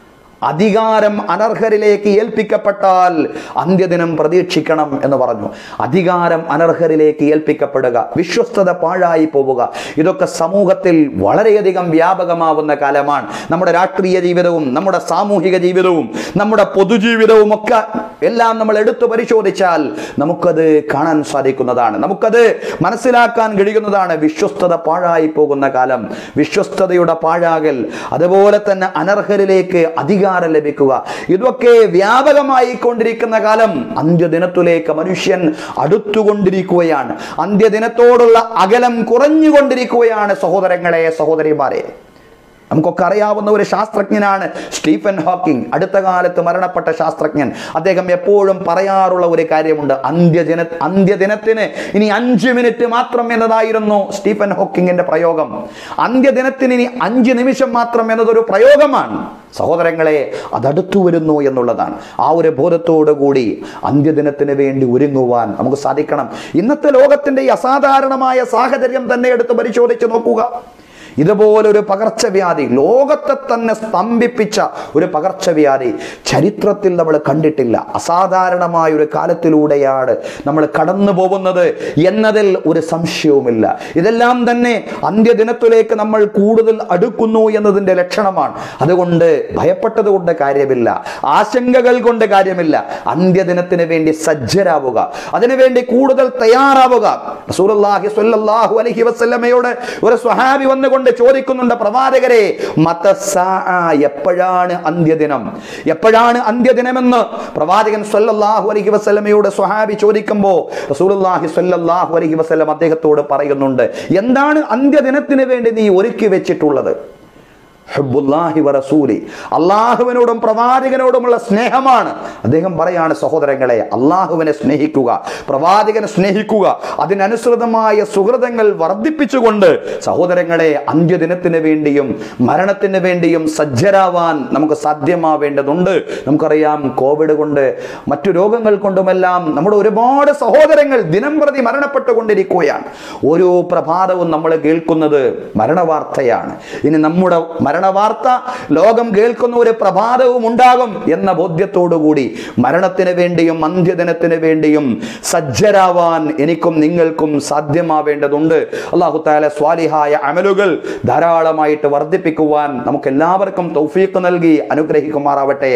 Speaker 1: അധികാരം അനർഹരിലേക്ക് ഏൽപ്പിക്കപ്പെട്ടാൽ അന്ത്യദിനം പ്രതീക്ഷിക്കണം എന്ന് പറഞ്ഞു അധികാരം അനർഹരിലേക്ക് ഏൽപ്പിക്കപ്പെടുക വിശ്വസ്തത പാഴായി പോവുക ഇതൊക്കെ സമൂഹത്തിൽ വളരെയധികം വ്യാപകമാവുന്ന കാലമാണ് നമ്മുടെ രാഷ്ട്രീയ ജീവിതവും നമ്മുടെ സാമൂഹിക ജീവിതവും നമ്മുടെ പൊതുജീവിതവും ഒക്കെ എല്ലാം നമ്മൾ എടുത്തു പരിശോധിച്ചാൽ നമുക്കത് കാണാൻ സാധിക്കുന്നതാണ് നമുക്കത് മനസ്സിലാക്കാൻ കഴിയുന്നതാണ് വിശ്വസ്തത പാഴായി പോകുന്ന കാലം വിശ്വസ്തതയുടെ പാഴാകൽ അതുപോലെ തന്നെ അനർഹരിലേക്ക് അധികാരം ലഭിക്കുക ഇതൊക്കെ വ്യാപകമായി കൊണ്ടിരിക്കുന്ന കാലം അന്ത്യദിനത്തിലേക്ക് മനുഷ്യൻ അടുത്തുകൊണ്ടിരിക്കുകയാണ് അന്ത്യദിനത്തോടുള്ള അകലം കുറഞ്ഞുകൊണ്ടിരിക്കുകയാണ് സഹോദരങ്ങളെ സഹോദരിമാരെ നമുക്കൊക്കെ അറിയാവുന്ന ഒരു ശാസ്ത്രജ്ഞനാണ് സ്റ്റീഫൻ ഹോക്കിംഗ് അടുത്ത കാലത്ത് മരണപ്പെട്ട ശാസ്ത്രജ്ഞൻ അദ്ദേഹം എപ്പോഴും പറയാറുള്ള ഒരു കാര്യമുണ്ട് അന്ത്യദിന അന്ത്യദിനത്തിന് ഇനി അഞ്ച് മിനിറ്റ് മാത്രം എന്നതായിരുന്നു സ്റ്റീഫൻ ഹോക്കിങ്ങിന്റെ പ്രയോഗം അന്ത്യദിനത്തിന് ഇനി അഞ്ച് നിമിഷം മാത്രം എന്നതൊരു പ്രയോഗമാണ് സഹോദരങ്ങളെ അതടുത്തു വരുന്നു എന്നുള്ളതാണ് ആ ഒരു ബോധത്തോടു കൂടി അന്ത്യദിനത്തിന് വേണ്ടി ഒരുങ്ങുവാൻ നമുക്ക് സാധിക്കണം ഇന്നത്തെ ലോകത്തിന്റെ ഈ അസാധാരണമായ സാഹചര്യം തന്നെ എടുത്ത് പരിശോധിച്ച് നോക്കുക ഇതുപോലൊരു പകർച്ചവ്യാധി ലോകത്തെ തന്നെ സ്തംഭിപ്പിച്ച ഒരു പകർച്ചവ്യാധി ചരിത്രത്തിൽ നമ്മൾ കണ്ടിട്ടില്ല അസാധാരണമായ ഒരു കാലത്തിലൂടെയാണ് നമ്മൾ കടന്നു പോകുന്നത് എന്നതിൽ ഒരു സംശയവുമില്ല ഇതെല്ലാം തന്നെ അന്ത്യദിനത്തിലേക്ക് നമ്മൾ കൂടുതൽ അടുക്കുന്നു എന്നതിൻ്റെ ലക്ഷണമാണ് അതുകൊണ്ട് ഭയപ്പെട്ടത് കൊണ്ട് കാര്യമില്ല ആശങ്കകൾ കൊണ്ട് കാര്യമില്ല അന്ത്യദിനത്തിന് വേണ്ടി സജ്ജരാവുക അതിനുവേണ്ടി കൂടുതൽ തയ്യാറാവുക റസൂലുള്ളാഹി സ്വല്ലല്ലാഹു അലൈഹി വസല്ലമയോട് ഒരു സ്വഹാബി വന്നുകൊണ്ട് ചോദിക്കുന്നുണ്ട് പ്രവാചകരെ മതസ്സാഅ, എപ്പോഴാണ് അന്ത്യദിനം എപ്പോഴാണ് അന്ത്യദിനമെന്ന് പ്രവാചകൻ സ്വല്ലല്ലാഹു അലൈഹി വസല്ലമയോട് സ്വഹാബി ചോദിക്കുമ്പോൾ റസൂലുള്ളാഹി സ്വല്ലല്ലാഹു അലൈഹി വസല്ലം അദ്ദേഹത്തോട് പറയുന്നുണ്ട് എന്താണ് അന്ത്യദിനത്തിന് വേണ്ടി നീ ഒരുക്കി വെച്ചിട്ടുള്ളത് ഹബ്ബുല്ലാഹി വറസൂലി അള്ളാഹുവിനോടും പ്രവാചകനോടുമുള്ള സ്നേഹമാണ് അദ്ദേഹം പറയാണ് സഹോദരങ്ങളെ അള്ളാഹുവിനെ സ്നേഹിക്കുക പ്രവാചകനെ സ്നേഹിക്കുക അതിനനുസൃതമായ സുഹൃതങ്ങൾ വർദ്ധിപ്പിച്ചുകൊണ്ട് സഹോദരങ്ങളെ അന്ത്യദിനത്തിന് വേണ്ടിയും മരണത്തിന് വേണ്ടിയും സജ്ജരാവാൻ നമുക്ക് സാധ്യമാവേണ്ടതുണ്ട് നമുക്കറിയാം കോവിഡ് കൊണ്ട് മറ്റു രോഗങ്ങൾ കൊണ്ടുമെല്ലാം നമ്മുടെ ഒരുപാട് സഹോദരങ്ങൾ ദിനം പ്രതി മരണപ്പെട്ടുകൊണ്ടിരിക്കുകയാണ് ഓരോ പ്രഭാതവും നമ്മൾ കേൾക്കുന്നത് മരണവാർത്തയാണ് ഇനി നമ്മുടെ മരണവാർത്ത ലോകം കേൾക്കുന്ന ഒരു പ്രഭാതവും ഉണ്ടാകും എന്ന ബോധ്യത്തോടുകൂടി മരണത്തിന് വേണ്ടിയും അന്ത്യദിനത്തിന് വേണ്ടിയും സജ്ജരാവാൻ എനിക്കും നിങ്ങൾക്കും സാധ്യമാവേണ്ടതുണ്ട് അള്ളാഹു താല സ്വാലിഹായ അമലുകൾ ധാരാളമായിട്ട് വർദ്ധിപ്പിക്കുവാൻ നമുക്ക് എല്ലാവർക്കും തൗഫീഖ് നൽകി അനുഗ്രഹിക്കുമാറാവട്ടെ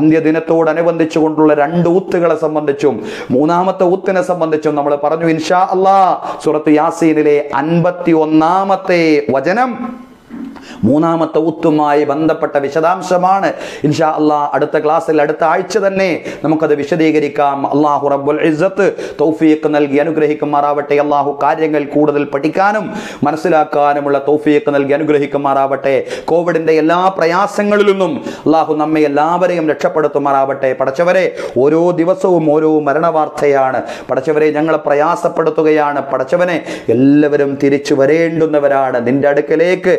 Speaker 1: അന്ത്യദിനത്തോടനുബന്ധിച്ചുകൊണ്ടുള്ള രണ്ട് ഊത്തുകളെ സംബന്ധിച്ചും മൂന്നാമത്തെ ഊത്തിനെ സംബന്ധിച്ചും നമ്മൾ പറഞ്ഞു ഇൻഷാ അള്ളാ സുറത്ത് യാസീനിലെ അൻപത്തി ഒന്നാമത്തെ വചനം മൂന്നാമത്തെ ഊത്തുമായി ബന്ധപ്പെട്ട വിശദാംശമാണ് ഇൻഷാ അള്ളാ അടുത്ത ക്ലാസ്സിൽ അടുത്ത ആഴ്ച തന്നെ നമുക്കത് വിശദീകരിക്കാം അള്ളാഹു റബ്ബുൽ ഇസ്സത്ത് തൗഫീഖ് നൽകി അനുഗ്രഹിക്കുമാറാവട്ടെ അള്ളാഹു കാര്യങ്ങൾ കൂടുതൽ പഠിക്കാനും മനസ്സിലാക്കാനുമുള്ള തൗഫീഖ് നൽകി അനുഗ്രഹിക്കുമാറാവട്ടെ കോവിഡിന്റെ എല്ലാ പ്രയാസങ്ങളിൽ നിന്നും അള്ളാഹു നമ്മെ എല്ലാവരെയും രക്ഷപ്പെടുത്തുമാറാവട്ടെ പടച്ചവരെ ഓരോ ദിവസവും ഓരോ മരണവാർത്തയാണ് പടച്ചവരെ ഞങ്ങളെ പ്രയാസപ്പെടുത്തുകയാണ് പടച്ചവനെ എല്ലാവരും തിരിച്ചു വരേണ്ടുന്നവരാണ് നിന്റെ അടുക്കലേക്ക് നീ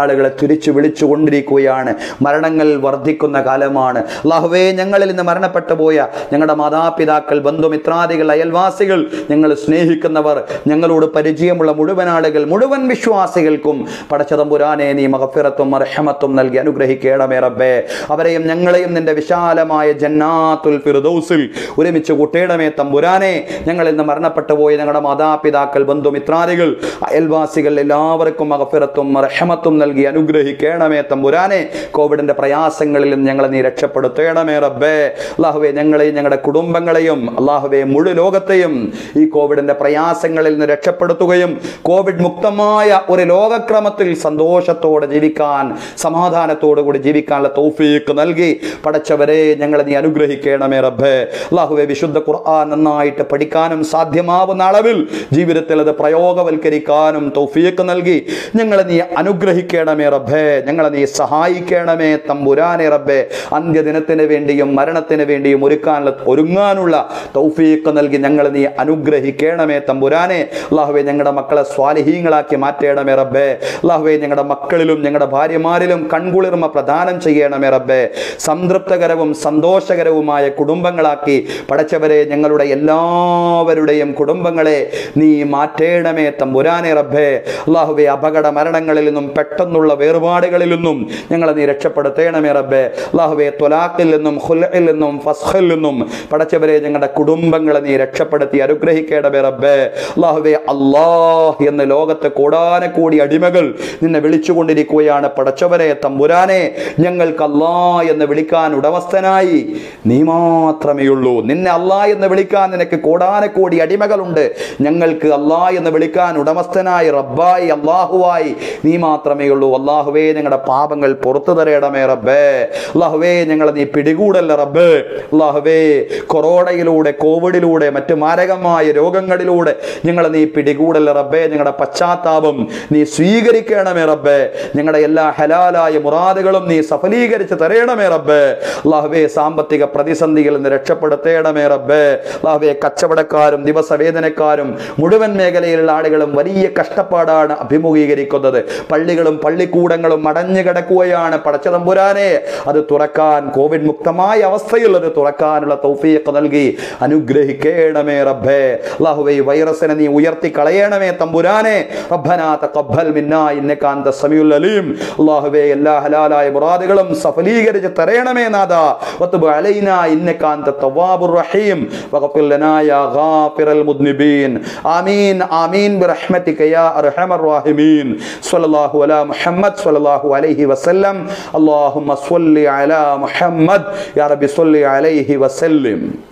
Speaker 1: ആളുകളെ തിരിച്ചു വിളിച്ചു കൊണ്ടിരിക്കുകയാണ് മരണങ്ങൾ വർദ്ധിക്കുന്ന കാലമാണ് അള്ളാഹുവേ ഞങ്ങളിൽ നിന്ന് മരണപ്പെട്ടു പോയ ഞങ്ങളുടെ മാതാപിതാക്കൾ ബന്ധുമിത്രാദികൾ അയൽവാസികൾ ഞങ്ങൾ സ്നേഹിക്കുന്നവർ ഞങ്ങളോട് പരിചയമുള്ള മുഴുവൻ ആളുകൾ മുഴുവൻ വിശ്വാസികൾക്കും പടച്ചതമ്പുരാനെ നീ മഹഫിറത്തും അർഹമത്തും നൽകി അനുഗ്രഹിക്കണമേ റബ്ബേ അവരെയും ഞങ്ങളെയും നിന്റെ വിശാലമായ ജന്നാത്തുൽ ഫിർദൗസിൽ ഒരുമിച്ച് കൂട്ടേണമേ തമ്പുരാനെ ഞങ്ങളിൽ നിന്ന് മരണപ്പെട്ടു പോയ ഞങ്ങളുടെ മാതാപിതാക്കൾ ബന്ധുമിത്രാദികൾ അയൽവാസികൾ എല്ലാവർക്കും മഹഫിറത്തും റഹമത്തും നൽകി അനുഗ്രഹിക്കണമേ തമ്പുരാനെ കോവിഡിന്റെ പ്രയാസങ്ങളിൽ നിന്ന് ഞങ്ങളെ നീ രക്ഷപ്പെടുത്തേണമേ റബ്ബേ അള്ളാഹുവെ ഞങ്ങളെയും ഞങ്ങളുടെ കുടുംബങ്ങളെയും അള്ളാഹുവെ മുഴു ലോകത്തെയും ഈ കോവിഡിന്റെ പ്രയാസങ്ങളിൽ നിന്ന് രക്ഷപ്പെടുത്തുകയും കോവിഡ് മുക്തമായ ഒരു ലോകക്രമത്തിൽ സന്തോഷത്തോടെ ജീവിക്കാൻ സമാധാനത്തോടു കൂടി ജീവിക്കാനുള്ള തൗഫീക്ക് നൽകി പടച്ചവരെ ഞങ്ങളെ നീ അനുഗ്രഹിക്കണമേ റബ്ബേ അള്ളാഹുവെ വിശുദ്ധ ഖുർആൻ നന്നായിട്ട് പഠിക്കാനും സാധ്യമാവുന്ന അളവിൽ ജീവിതത്തിൽ അത് പ്രയോഗവൽക്കരിക്കാനും തൗഫീക്ക് നൽകി ഞങ്ങളെ നീ അനുഗ്രഹിക്കണമേ റബ്ബേ ഞങ്ങളെ നീ സഹായിക്കണമേ തമ്പുരാനെ റബ്ബേ അന്ത്യദിനത്തിന് വേണ്ടിയും മരണത്തിന് വേണ്ടിയും ഒരുക്കാനുള്ള ഒരുങ്ങാനുള്ള തൗഫീക്ക് നൽകി ഞങ്ങളെ നീ അനുഗ്രഹിക്കണമേ തമ്പുരാനെ അള്ളാഹുവെ ഞങ്ങളുടെ മക്കളെ സ്വാലിഹീങ്ങളാക്കി മാറ്റണമേ റബ്ബേ അള്ളാഹുവെ ഞങ്ങളുടെ മക്കളിലും ഞങ്ങളുടെ ഭാര്യമാരിലും കൺകുളിർമ പ്രദാനം ചെയ്യണമേ റബ്ബേ സംതൃപ്തകരവും സന്തോഷകരവുമായ കുടുംബങ്ങളാക്കി പടച്ചവരെ ഞങ്ങളുടെ എല്ലാവരുടെയും കുടുംബങ്ങളെ നീ മാറ്റേണമേ തമ്പുരാനെ റബ്ബേ അള്ളാഹുവെ അപകട മരണങ്ങളിൽ നിന്നും പെട്ടെന്നുള്ള വേർപാടുകളിൽ നിന്നും ഞങ്ങളെ നീ രക്ഷപ്പെടുത്തേണമേ റബ്ബേ അള്ളാഹുവെ തൊലാഖിൽ നിന്നും ഹുലയിൽ നിന്നും ഫസ്ഖിൽ നിന്നും പടച്ചവരെ ഞങ്ങളുടെ കുടുംബങ്ങളെ നീ രക്ഷപ്പെടുത്തി അനുഗ്രഹിക്കേണമേ റബ്ബേ അള്ളാഹുവെ അള്ളാഹ് എന്ന ലോകത്തെ കൂടാനക്കൂടി അടിമകൾ നിന്നെ വിളിച്ചുകൊണ്ടിരിക്കുകയാണ് പടച്ചവരെ തമ്പുരാനെ ഞങ്ങൾക്ക് അല്ലാ എന്ന് വിളിക്കാൻ ഉടമസ്ഥനായി നീ മാത്രമേ ഉള്ളൂ നിന്നെ അല്ലാ എന്ന് വിളിക്കാൻ നിനക്ക് കോടാനക്കോടി അടിമകളുണ്ട് ഞങ്ങൾക്ക് അല്ലാ എന്ന് വിളിക്കാൻ ഉടമസ്ഥനായി റബ്ബായി അള്ളാഹുവായി നീ മാത്രമേ ഉള്ളൂ അള്ളാഹുവേ ഞങ്ങളുടെ പാപങ്ങൾ പുറത്തു തരയണമേ റബ്ബേ അള്ളാഹുവേ ഞങ്ങളെ നീ പിടികൂടല്ല റബ്ബേ അള്ളാഹുവേ കൊറോണയിലൂടെ കോവിഡിലൂടെ മറ്റു മാരകമായ രോഗങ്ങളിലൂടെ ഞങ്ങളെ നീ പിടികൂടല്ല റബ്ബേ ഞങ്ങളുടെ പശ്ചാത്താപം നീ സ്വീകരിക്കണമേ റബ്ബേ ഞങ്ങളുടെ എല്ലാ ഹലാലായ മുറാദുകളും നീ സഫലീകരിച്ച് തരയണമേ റബ്ബേ അള്ളാഹുവേ സാമ്പത്തിക പ്രതിസന്ധികളിൽ നിന്ന് രക്ഷപ്പെടുത്തേണമേ റബ്ബേ അള്ളാഹുവേ കച്ചവടക്കാരും ദിവസവേതനക്കാരും മുഴുവൻ മേഖലയിലുള്ള ആളുകളും വലിയ കഷ്ടപ്പാടാണ് അഭിമുഖീകരിക്കുന്നത് പള്ളികളും പള്ളിക്കൂടങ്ങളും അടഞ്ഞു കിടക്കുകയാണ് പടച്ചതമ്പുരാനെ അത് തുറക്കാൻ കോവിഡ് മുക്തമായ അവസ്ഥയിൽ അത് തുറക്കാനുള്ള തൗഫീഖ് നൽകി അനുഗ്രഹിക്കണമേ റബ്ബേ അള്ളാഹുവേ ഈ വൈറസിനെ നീ ഉയർത്തി കളയണമേ തമ്പുരാനെ റബ്ബനാ തഖബ്ബൽ മിന്നാ ഇന്നക അന്ത സമീഉൽ അലീം അള്ളാഹുവേ എല്ലാ ഹലാലായ മുറാദുകളും സഫലീകരിച്ച് തരയണമേ നാഥ വത്തുബ് അലൈനാ ഇന്നക അന്ത തവ്വാബുർ റഹീം വഗ്ഫിർ ലനാ യാ ഗാഫിറൽ മുദ്നിബീൻ ആമീൻ ആമീൻ برحمتك يا ارحم الراحمين صلى الله على محمد صلى الله عليه وسلم اللهم صل على محمد يا رب صل عليه وسلم